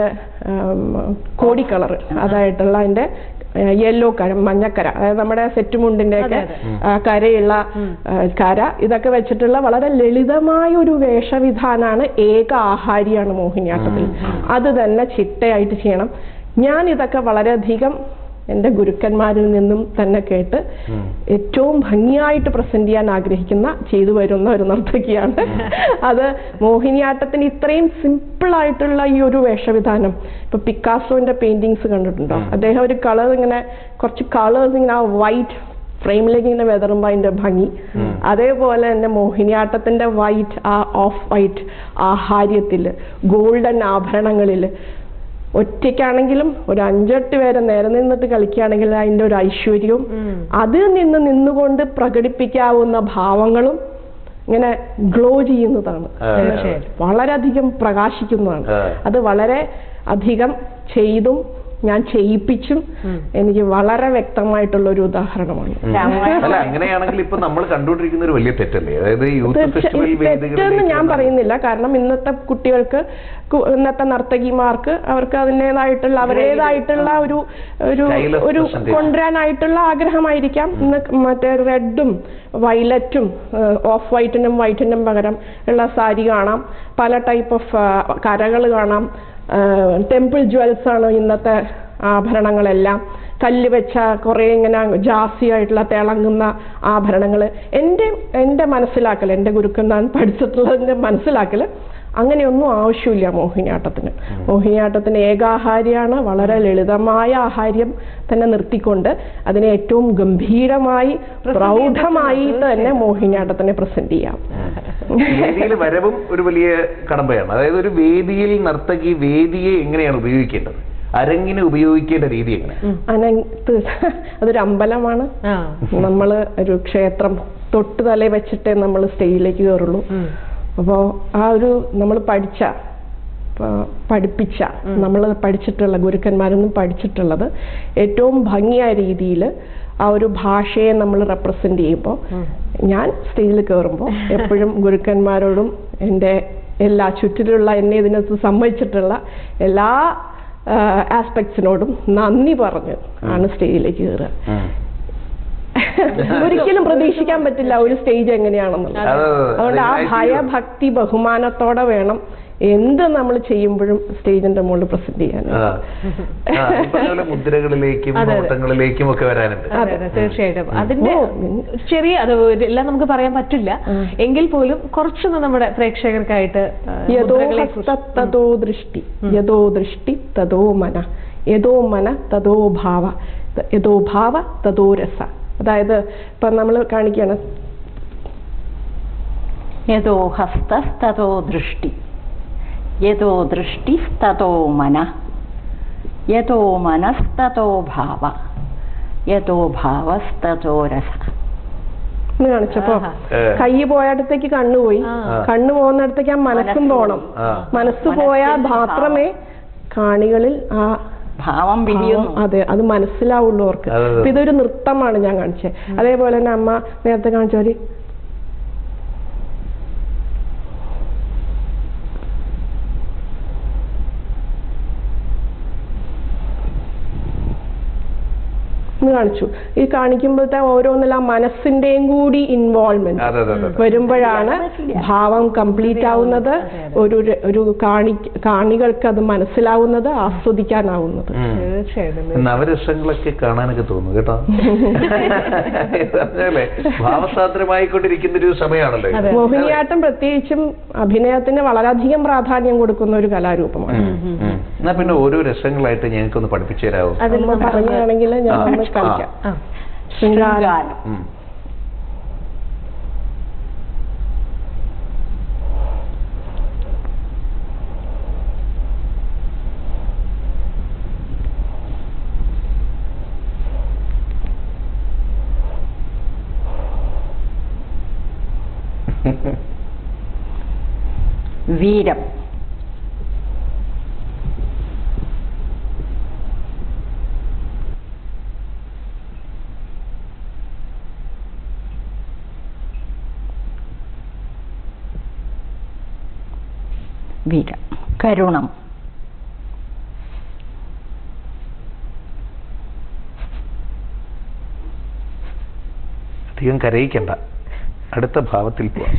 കോടി കളർ അതായിട്ടുള്ള അതിന്റെ യെല്ലോ കര മഞ്ഞക്കര അതായത് നമ്മുടെ സെറ്റ് മുണ്ടിന്റെ ഒക്കെ കരയുള്ള ആ, കര ഇതൊക്കെ വെച്ചിട്ടുള്ള വളരെ ലളിതമായ ഒരു വേഷവിധാനാണ് ഏക ആഹാരിയാണ് മോഹിനിയാട്ടത്തിൽ അത് തന്നെ ചിട്ടയായിട്ട് ചെയ്യണം ഞാൻ ഇതൊക്കെ വളരെയധികം എൻ്റെ ഗുരുക്കന്മാരിൽ നിന്നും തന്നെ കേട്ട് ഏറ്റവും ഭംഗിയായിട്ട് പ്രസന്റ് ചെയ്യാൻ ആഗ്രഹിക്കുന്ന ചെയ്തു വരുന്ന ഒരു നർത്തകിയാണ് അത് മോഹിനിയാട്ടത്തിന് ഇത്രയും സിമ്പിൾ ആയിട്ടുള്ള ഈ ഒരു വേഷവിധാനം ഇപ്പൊ പിക്കാസോന്റെ പെയിന്റിങ്സ് കണ്ടിട്ടുണ്ടോ അദ്ദേഹം ഒരു കളർ ഇങ്ങനെ കുറച്ച് കളേഴ്സ് ഇങ്ങനെ ആ വൈറ്റ് ഫ്രെയിമിലേക്ക് ഇങ്ങനെ വെതറുമ്പോൾ അതിന്റെ ഭംഗി അതേപോലെ തന്നെ മോഹിനിയാട്ടത്തിന്റെ വൈറ്റ് ആ ഓഫ് വൈറ്റ് ആഹാര്യത്തില് ഗോൾഡൻ ആഭരണങ്ങളില് ഒറ്റയ്ക്കാണെങ്കിലും ഒരു അഞ്ചെട്ട് പേരെ നേരെ നിന്നിട്ട് കളിക്കുകയാണെങ്കിൽ അതിന്റെ ഒരു ഐശ്വര്യവും അതിൽ നിന്ന് നിന്നുകൊണ്ട് പ്രകടിപ്പിക്കാവുന്ന ഭാവങ്ങളും ഇങ്ങനെ ഗ്ലോ ചെയ്യുന്നതാണ് ആ, വളരെയധികം പ്രകാശിക്കുന്നതാണ് ആ. അത് വളരെ അധികം ചെയ്തും ഞാൻ ചെയ്യിപ്പിച്ചും എനിക്ക് വളരെ വ്യക്തമായിട്ടുള്ള ഒരു ഉദാഹരണമാണ് അല്ല അങ്ങനെയാണെങ്കിൽ ഇപ്പൊ നമ്മൾ കണ്ടുകൊണ്ടിരിക്കുന്ന ഒരു വലിയ തെറ്റല്ലേ അതായത് യൂത്ത് തീർച്ച- ഫെസ്റ്റിവൽ തെറ്റെന്ന് ഞാൻ പറയുന്നില്ല കാരണം ഇന്നത്തെ കുട്ടികൾക്ക് കു- ഇന്നത്തെ നർത്തകിമാർക്ക് അവർക്ക് അതിൻ്റെതായിട്ടുള്ള അവരുടേതായിട്ടുള്ള ഒരു ഒരു Style of ഒരു presentation. കൊണ്ടുവരാനായിട്ടുള്ള ആഗ്രഹമായിരിക്കാം ഇന്ന് മറ്റേ റെഡും വയലറ്റും ഓഫ് വൈറ്റിനും വൈറ്റിനും പകരം ഉള്ള സാരി കാണാം പല ടൈപ്പ് ഓഫ് കരകൾ കാണാം ടെമ്പിൾ ജ്വൽസ് ആണ് ഇന്നത്തെ ആഭരണങ്ങളെല്ലാം കല്ല് വെച്ച കുറേ ഇങ്ങനെ ജാസി ആയിട്ടുള്ള തിളങ്ങുന്ന ആഭരണങ്ങൾ എൻ്റെ എൻ്റെ മനസ്സിലാക്കൽ എൻ്റെ ഗുരുക്കൻ ഞാൻ പഠിച്ചിട്ടുള്ളതിൻ്റെ മനസ്സിലാക്കൽ അങ്ങനെയൊന്നും ആവശ്യമില്ല മോഹിനിയാട്ടത്തിന് മോഹിനിയാട്ടത്തിന് ഏകാഹാരിയാണ് വളരെ ലളിതമായ ആഹാര്യം തന്നെ നിർത്തിക്കൊണ്ട് അതിനെ ഏറ്റവും ഗംഭീരമായി പ്രൗഢമായിട്ട് തന്നെ മോഹിനിയാട്ടത്തിനെ പ്രസന്റ് ചെയ്യാം വേദിയിൽ വരവും ഒരു വലിയ കടമ്പയാണ് അതായത് ഒരു വേദിയിൽ നർത്തകി വേദിയെ എങ്ങനെയാണ് ഉപയോഗിക്കേണ്ടത് അരങ്ങിന് ഉപയോഗിക്കേണ്ട രീതി എങ്ങനെ അനന്ത് അതൊരു അമ്പലമാണ് ആ നമ്മൾ ഒരു ക്ഷേത്രം തൊട്ട് തലേ വെച്ചിട്ടേ നമ്മൾ സ്റ്റേജിലേക്ക് കയറുള്ളൂ ഉം. അപ്പോൾ ആ ഒരു നമ്മൾ പഠിച്ച പ- പഠിപ്പിച്ച നമ്മൾ പഠിച്ചിട്ടുള്ള ഗുരുക്കന്മാരൊന്നും പഠിച്ചിട്ടുള്ളത് ഏറ്റവും ഭംഗിയായ രീതിയിൽ ആ ഒരു ഭാഷയെ നമ്മൾ റെപ്രസെന്റ് ചെയ്യുമ്പോൾ ഞാൻ സ്റ്റേജിൽ കയറുമ്പോൾ എപ്പോഴും ഗുരുക്കന്മാരോടും എൻ്റെ എല്ലാ ചുറ്റിലുള്ള എന്നെ ഇതിനകത്ത് സമ്മതിച്ചിട്ടുള്ള എല്ലാ ആസ്പെക്ട്സിനോടും നന്ദി പറഞ്ഞ് ആണ് സ്റ്റേജിലേക്ക് കയറുക ഉം. ഒരിക്കലും പ്രതീക്ഷിക്കാൻ പറ്റില്ല ഒരു സ്റ്റേജ് എങ്ങനെയാണെന്നുള്ളത് അതെ, അതെ, അതെ. അതുകൊണ്ട് ആ അതിനായി ഭയഭക്തി ബഹുമാനത്തോടെ വേണം എന്ത് നമ്മൾ ചെയ്യുമ്പോഴും സ്റ്റേജിന്റെ മുകളിൽ പ്രസന്റ് ചെയ്യാൻ ആ. ആ, ഈ പറഞ്ഞ പോലെ മുദ്രകളിലേക്കും അതെ, അതെ. നോട്ടങ്ങളിലേക്കും ഒക്കെ വരാനുണ്ട് അതെ അതെ തീർച്ചയായിട്ടും അതിന്റെ ഓ, ചെറിയ അത് എല്ലാം നമുക്ക് പറയാൻ പറ്റില്ല എങ്കിൽ പോലും കുറച്ചൊന്ന് നമ്മുടെ പ്രേക്ഷകർക്കായിട്ട് ആ, യഥോ മുദ്രകളെ കുറിച്ച് ഹസ്ത തതോ ദൃഷ്ടി യഥോ ദൃഷ്ടി തതോ മന യഥോ മന തതോ ഭാവ ത- യഥോ ഭാവ തതോ രസ അതായത് ഇപ്പൊ നമ്മൾ കാണിക്കുകയാണ് യഥോ ഹസ്തസ്തോ ദൃഷ്ടി യഥോ ദൃഷ്ടിസ്തോ മന യഥോ മനസ്തോ ഭാവ യഥോ ഭാവസ്തോ രസ എന്ന് കാണിച്ചപ്പോ ആഹാ. ഏ. കൈ പോയടത്തേക്ക് കണ്ണു പോയി ആ. കണ്ണു പോകുന്നിടത്തേക്ക് ആ മനസ്സും മനസ്സ് പോണം ആ. മനസ്സ് പോയാൽ മനസ്സിന്റെ മാത്രമേ കാണികളിൽ ആ ഭാവം ഭാവം വിരിയുന്നു അതെ അത് മനസ്സിലാവുള്ളൂ അവർക്ക് അതെ, അതെ. അപ്പൊ ഇതൊരു നൃത്തമാണ് ഞാൻ കാണിച്ചത് അതേപോലെ തന്നെ അമ്മ നേരത്തെ കാണിച്ച പോലെ എന്ന് കാണിച്ചു ഈ കാണിക്കുമ്പോഴത്തെ ഓരോന്നിലും ആ മനസ്സിന്റെയും കൂടി ഇൻവോൾവ്മെന്റ് അതെ അതെ അതെ വരുമ്പോഴാണ് ഭാവം കംപ്ലീറ്റ് ആവുന്നത് ഒരു ഒരു കാണി കാണികൾക്ക് അത് മനസ്സിലാവുന്നത് ആസ്വദിക്കാനാവുന്നത് ഉം. തീർച്ചയായിട്ടും നവരസങ്ങളൊക്കെ കാണാനൊക്കെ തോന്നുന്നു കേട്ടോ പറഞ്ഞല്ലേ ഭാവസാന്ദ്രമായിക്കൊണ്ടിരിക്കുന്ന ഒരു സമയമാണല്ലോ ഇത്. മോഹിനിയാട്ടം പ്രത്യേകിച്ചും അഭിനയത്തിന് വളരെയധികം പ്രാധാന്യം കൊടുക്കുന്ന ഒരു കലാരൂപമാണ് ഉം, ഉം. എന്നാ പിന്നെ ഓരോ രസങ്ങളായിട്ട് ഞങ്ങൾക്കൊന്ന് പഠിപ്പിച്ചു തരാമോ അതിൽ അമ്മ പറയുകയാണെങ്കിൽ ഞാൻ ആ. ഒന്ന് കളിക്കാം ആ ശൃംഗാരം ശൃംഗാരം ഉം. വീരം വീരം കരുണം അധികം കരയിക്കണ്ട അടുത്ത ഭാവത്തിൽ പോവാം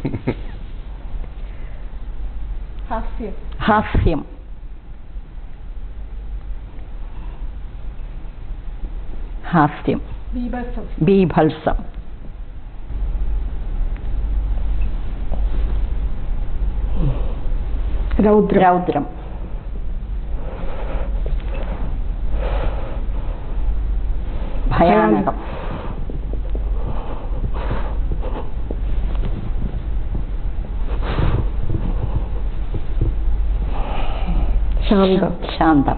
ഹാസ്യം ഹാസ്യം ഹാസ്യം ബീഭത്സം ബീഭത്സം രൗദ്രം രൗദ്രം ഭയാനകം ശാന്തം ശാന്തം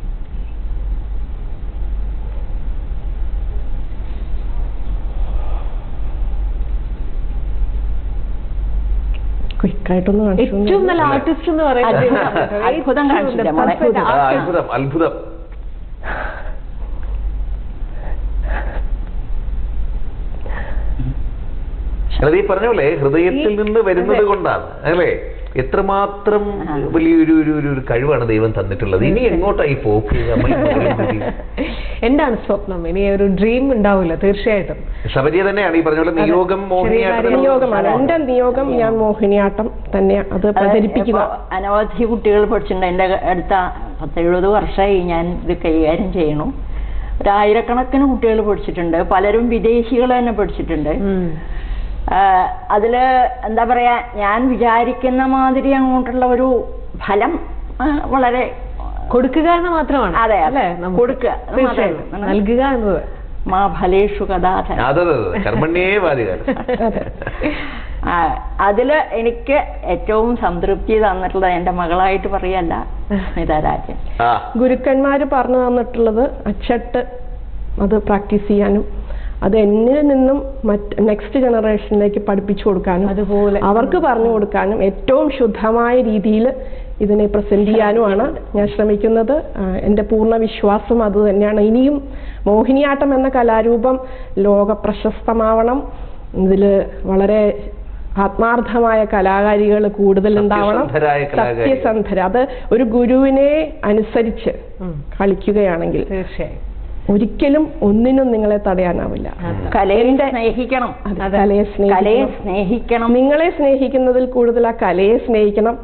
ക്വിക്കായിട്ടൊന്ന് കാണിച്ചു ഏറ്റവും നല്ല ആർട്ടിസ്റ്റ് എന്ന് പറയുന്നത് അത്ഭുതം കാണിച്ചില്ല മോളെ. ആ, അത്ഭുതം അത്ഭുതം അതായത് ഈ പറഞ്ഞ പോലെ ഹൃദയത്തിൽ നിന്ന് വരുന്നത് കൊണ്ടാണ് അല്ലേ എത്രമാത്രം വലിയൊരു ഒരു ഒരു ഒരു കഴിവാണ് ദൈവം തന്നിട്ടുള്ളത് ഇനി എങ്ങോട്ടായി പോക്ക് അമ്മ ഈ മോളിൽ കൂടി. എന്താണ് സ്വപ്നം ഇനി ഒരു ഡ്രീം ഉണ്ടാവില്ല തീർച്ചയായിട്ടും ശബരിയ തന്നെയാണ് ഈ പറഞ്ഞ പോലെ നിയോഗം മോഹിനിയാട്ടം നിയോഗമാണ് എന്റെ നിയോഗം ഞാൻ മോഹിനിയാട്ടം തന്നെ അത് പ്രചരിപ്പിക്കുക ഇപ്പൊ അനവധി കുട്ടികൾ പഠിച്ചിട്ടുണ്ട് എൻ്റെ അടുത്ത പത്തെഴുപത് വർഷമായി ഞാൻ ഇത് കൈകാര്യം ചെയ്യണു ഒരായിരക്കണക്കിന് കുട്ടികൾ പഠിച്ചിട്ടുണ്ട് പലരും വിദേശികൾ തന്നെ പഠിച്ചിട്ടുണ്ട് ആഹ് അതില് എന്താ പറയാ ഞാൻ വിചാരിക്കുന്ന മാതിരി അങ്ങോട്ടുള്ള ഒരു ഫലം ആഹ് വളരെ കൊടുക്കുക എന്ന് മാത്രമാണ് അതെ, അതെ. അല്ലേ നമുക്ക് കൊടുക്കുക. അത് തീർച്ചയായും മാത്രമേ ഉള്ളൂ. നൽകുക എന്നത് മാ ഫലേഷു കഥാധന അതെ അതെ അതെ കർമ്മണ്യേ വാദികാരം ആ, അതില് എനിക്ക് ഏറ്റവും സംതൃപ്തി തന്നിട്ടുള്ളത് എന്റെ മകളായിട്ട് പറയല്ല സ്മിത രാജൻ ആ ഗുരുക്കന്മാര് പറഞ്ഞു തന്നിട്ടുള്ളത് അച്ചട്ട് അത് പ്രാക്ടീസ് ചെയ്യാനും അത് എന്നിൽ നിന്നും മറ്റ് നെക്സ്റ്റ് ജനറേഷനിലേക്ക് പഠിപ്പിച്ചു കൊടുക്കാനും അതുപോലെ അവർക്ക് പറഞ്ഞു കൊടുക്കാനും ഏറ്റവും ശുദ്ധമായ രീതിയിൽ ഇതിനെ പ്രസന്റ് ചെയ്യാനുമാണ് ഞാൻ ശ്രമിക്കുന്നത് ആ, എൻ്റെ പൂർണ്ണ വിശ്വാസം അത് തന്നെയാണ് ഇനിയും മോഹിനിയാട്ടം എന്ന കലാരൂപം ലോക പ്രശസ്തമാവണം ഇതിൽ വളരെ ആത്മാർത്ഥമായ കലാകാരികൾ കൂടുതൽ ഉണ്ടാവണം സത്യസന്ധരായ കലാകാരികൾ. സത്യസന്ധര അത് ഒരു ഗുരുവിനെ അനുസരിച്ച് ഉം. കളിക്കുകയാണെങ്കിൽ തീർച്ചയായും ഒരിക്കലും ഒന്നിനും നിങ്ങളെ തടയാനാവില്ല കലയെ സ്നേഹിക്കണം അത് കലയെ കലയെ സ്നേഹിക്കണം സ്നേഹിക്കണം നിങ്ങളെ സ്നേഹിക്കുന്നതിൽ കൂടുതൽ ആ കലയെ സ്നേഹിക്കണം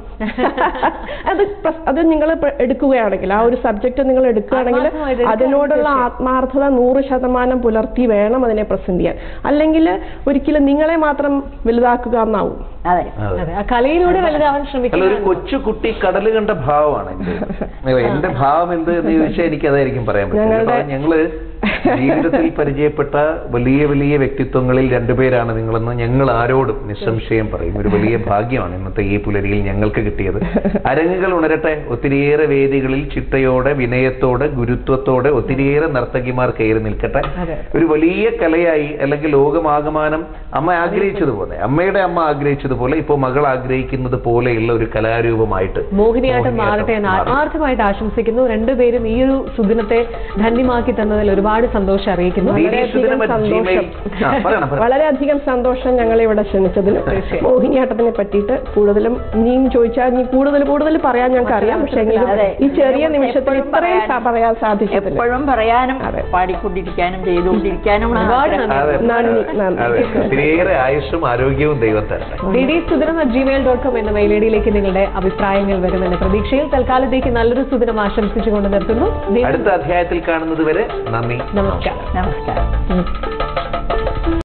അത് പ്രസ്- അത് നിങ്ങൾ എടുക്കുകയാണെങ്കിൽ ആ ഒരു സബ്ജക്ട് നിങ്ങൾ എടുക്കുകയാണെങ്കിൽ ആത്മാർത്ഥമായിട്ട് എടുക്കുക, അതിനോടുള്ള ആത്മാർത്ഥത നൂറ് ശതമാനം പുലർത്തി വേണം അതിനെ പ്രസന്റ് ചെയ്യാൻ അല്ലെങ്കിൽ ഒരിക്കലും നിങ്ങളെ മാത്രം വലുതാക്കുക എന്നാവും അതെ അതെ അതെ ആ കലയിലൂടെ വലുതാവാൻ അല്ല ഒരു ശ്രമിക്കുക കൊച്ചു കുട്ടി കടല് കണ്ട ഭാവമാണ് എന്റെ അയ്യോ, എന്റെ ഭാവം എന്ത് എന്ന് ചോദിച്ചാൽ എനിക്ക് അതായിരിക്കും പറയാൻ പറ്റും ഞങ്ങളുടെ- കാരണം ഞങ്ങള് ജീവിതത്തിൽ പരിചയപ്പെട്ട വലിയ വലിയ വ്യക്തിത്വങ്ങളിൽ രണ്ടുപേരാണ് നിങ്ങളെന്ന് ഞങ്ങൾ ആരോടും നിസ്സംശയം പറയും ഒരു വലിയ ഭാഗ്യമാണ് ഇന്നത്തെ ഈ പുലരിയിൽ ഞങ്ങൾക്ക് കിട്ടിയത് അരങ്ങുകൾ ഉണരട്ടെ ഒത്തിരിയേറെ വേദികളിൽ ചിട്ടയോടെ വിനയത്തോടെ ഗുരുത്വത്തോടെ ഒത്തിരിയേറെ നർത്തകിമാർ കയറി നിൽക്കട്ടെ അതെ. ഒരു വലിയ കലയായി അല്ലെങ്കിൽ ലോകമാകമാനം അമ്മ ആഗ്രഹിച്ചതുപോലെ അമ്മയുടെ അമ്മ ആഗ്രഹിച്ചതുപോലെ ഇപ്പോൾ മകൾ ആഗ്രഹിക്കുന്നത് പോലെയുള്ള ഒരു കലാരൂപമായിട്ട് മോഹിനിയാട്ടം മാറട്ടെ എന്ന് മാറട്ടെ. ആത്മാർത്ഥമായിട്ട് ആശംസിക്കുന്നു രണ്ടുപേരും ഈ ഒരു സുദിനത്തെ ധന്യമാക്കി തന്നതിൽ ഒരുപാട് സന്തോഷം അറിയിക്കുന്നു DD വളരെയധികം സുദിനം at സന്തോഷം. gmail. ആ, പറയണം, പറയണം. വളരെയധികം സന്തോഷം ഞങ്ങളെ ഇവിടെ ക്ഷണിച്ചതിന് മോഹിനിയാട്ടത്തിനെ പറ്റിയിട്ട് കൂടുതലും ഇനിയും ചോദിച്ചാൽ ഇനി കൂടുതൽ കൂടുതൽ പറയാൻ ഞങ്ങൾക്ക് അറിയാം പക്ഷെ എങ്കിലും അതെ. ഈ ചെറിയ നമുക്ക് നിമിഷത്തിൽ എപ്പോഴും ഇത്രയും പറയാൻ- സ- പറയാൻ സാധിച്ചതില്ല എപ്പോഴും പറയാനും അതെ. പാടിക്കൊണ്ടിരിക്കാനും ചെയ്തുകൊണ്ടിരിക്കാനും ഒരുപാട് ആഗ്രഹം. അതെ, നന്ദി, അതെ, നന്ദി. അതെ. ഒത്തിരിയേറെ ആയുസ്സും ആരോഗ്യവും ദൈവം തരട്ടെ ഡി ഡി സുദിനം അറ്റ് ജിമെയിൽ ഡോട്ട് കോം എന്ന മെയിൽ ഐഡിയിലേക്ക് നിങ്ങളുടെ അഭിപ്രായങ്ങൾ വരുമെന്ന പ്രതീക്ഷയിൽ തൽക്കാലത്തേക്ക് നല്ലൊരു സുദിനം ആശംസിച്ചുകൊണ്ട് നിർത്തുന്നു വീണ്ടും അടുത്ത അധ്യായത്തിൽ കാണുന്നത് വരെ നന്ദി നമസ്കാരം നമസ്കാരം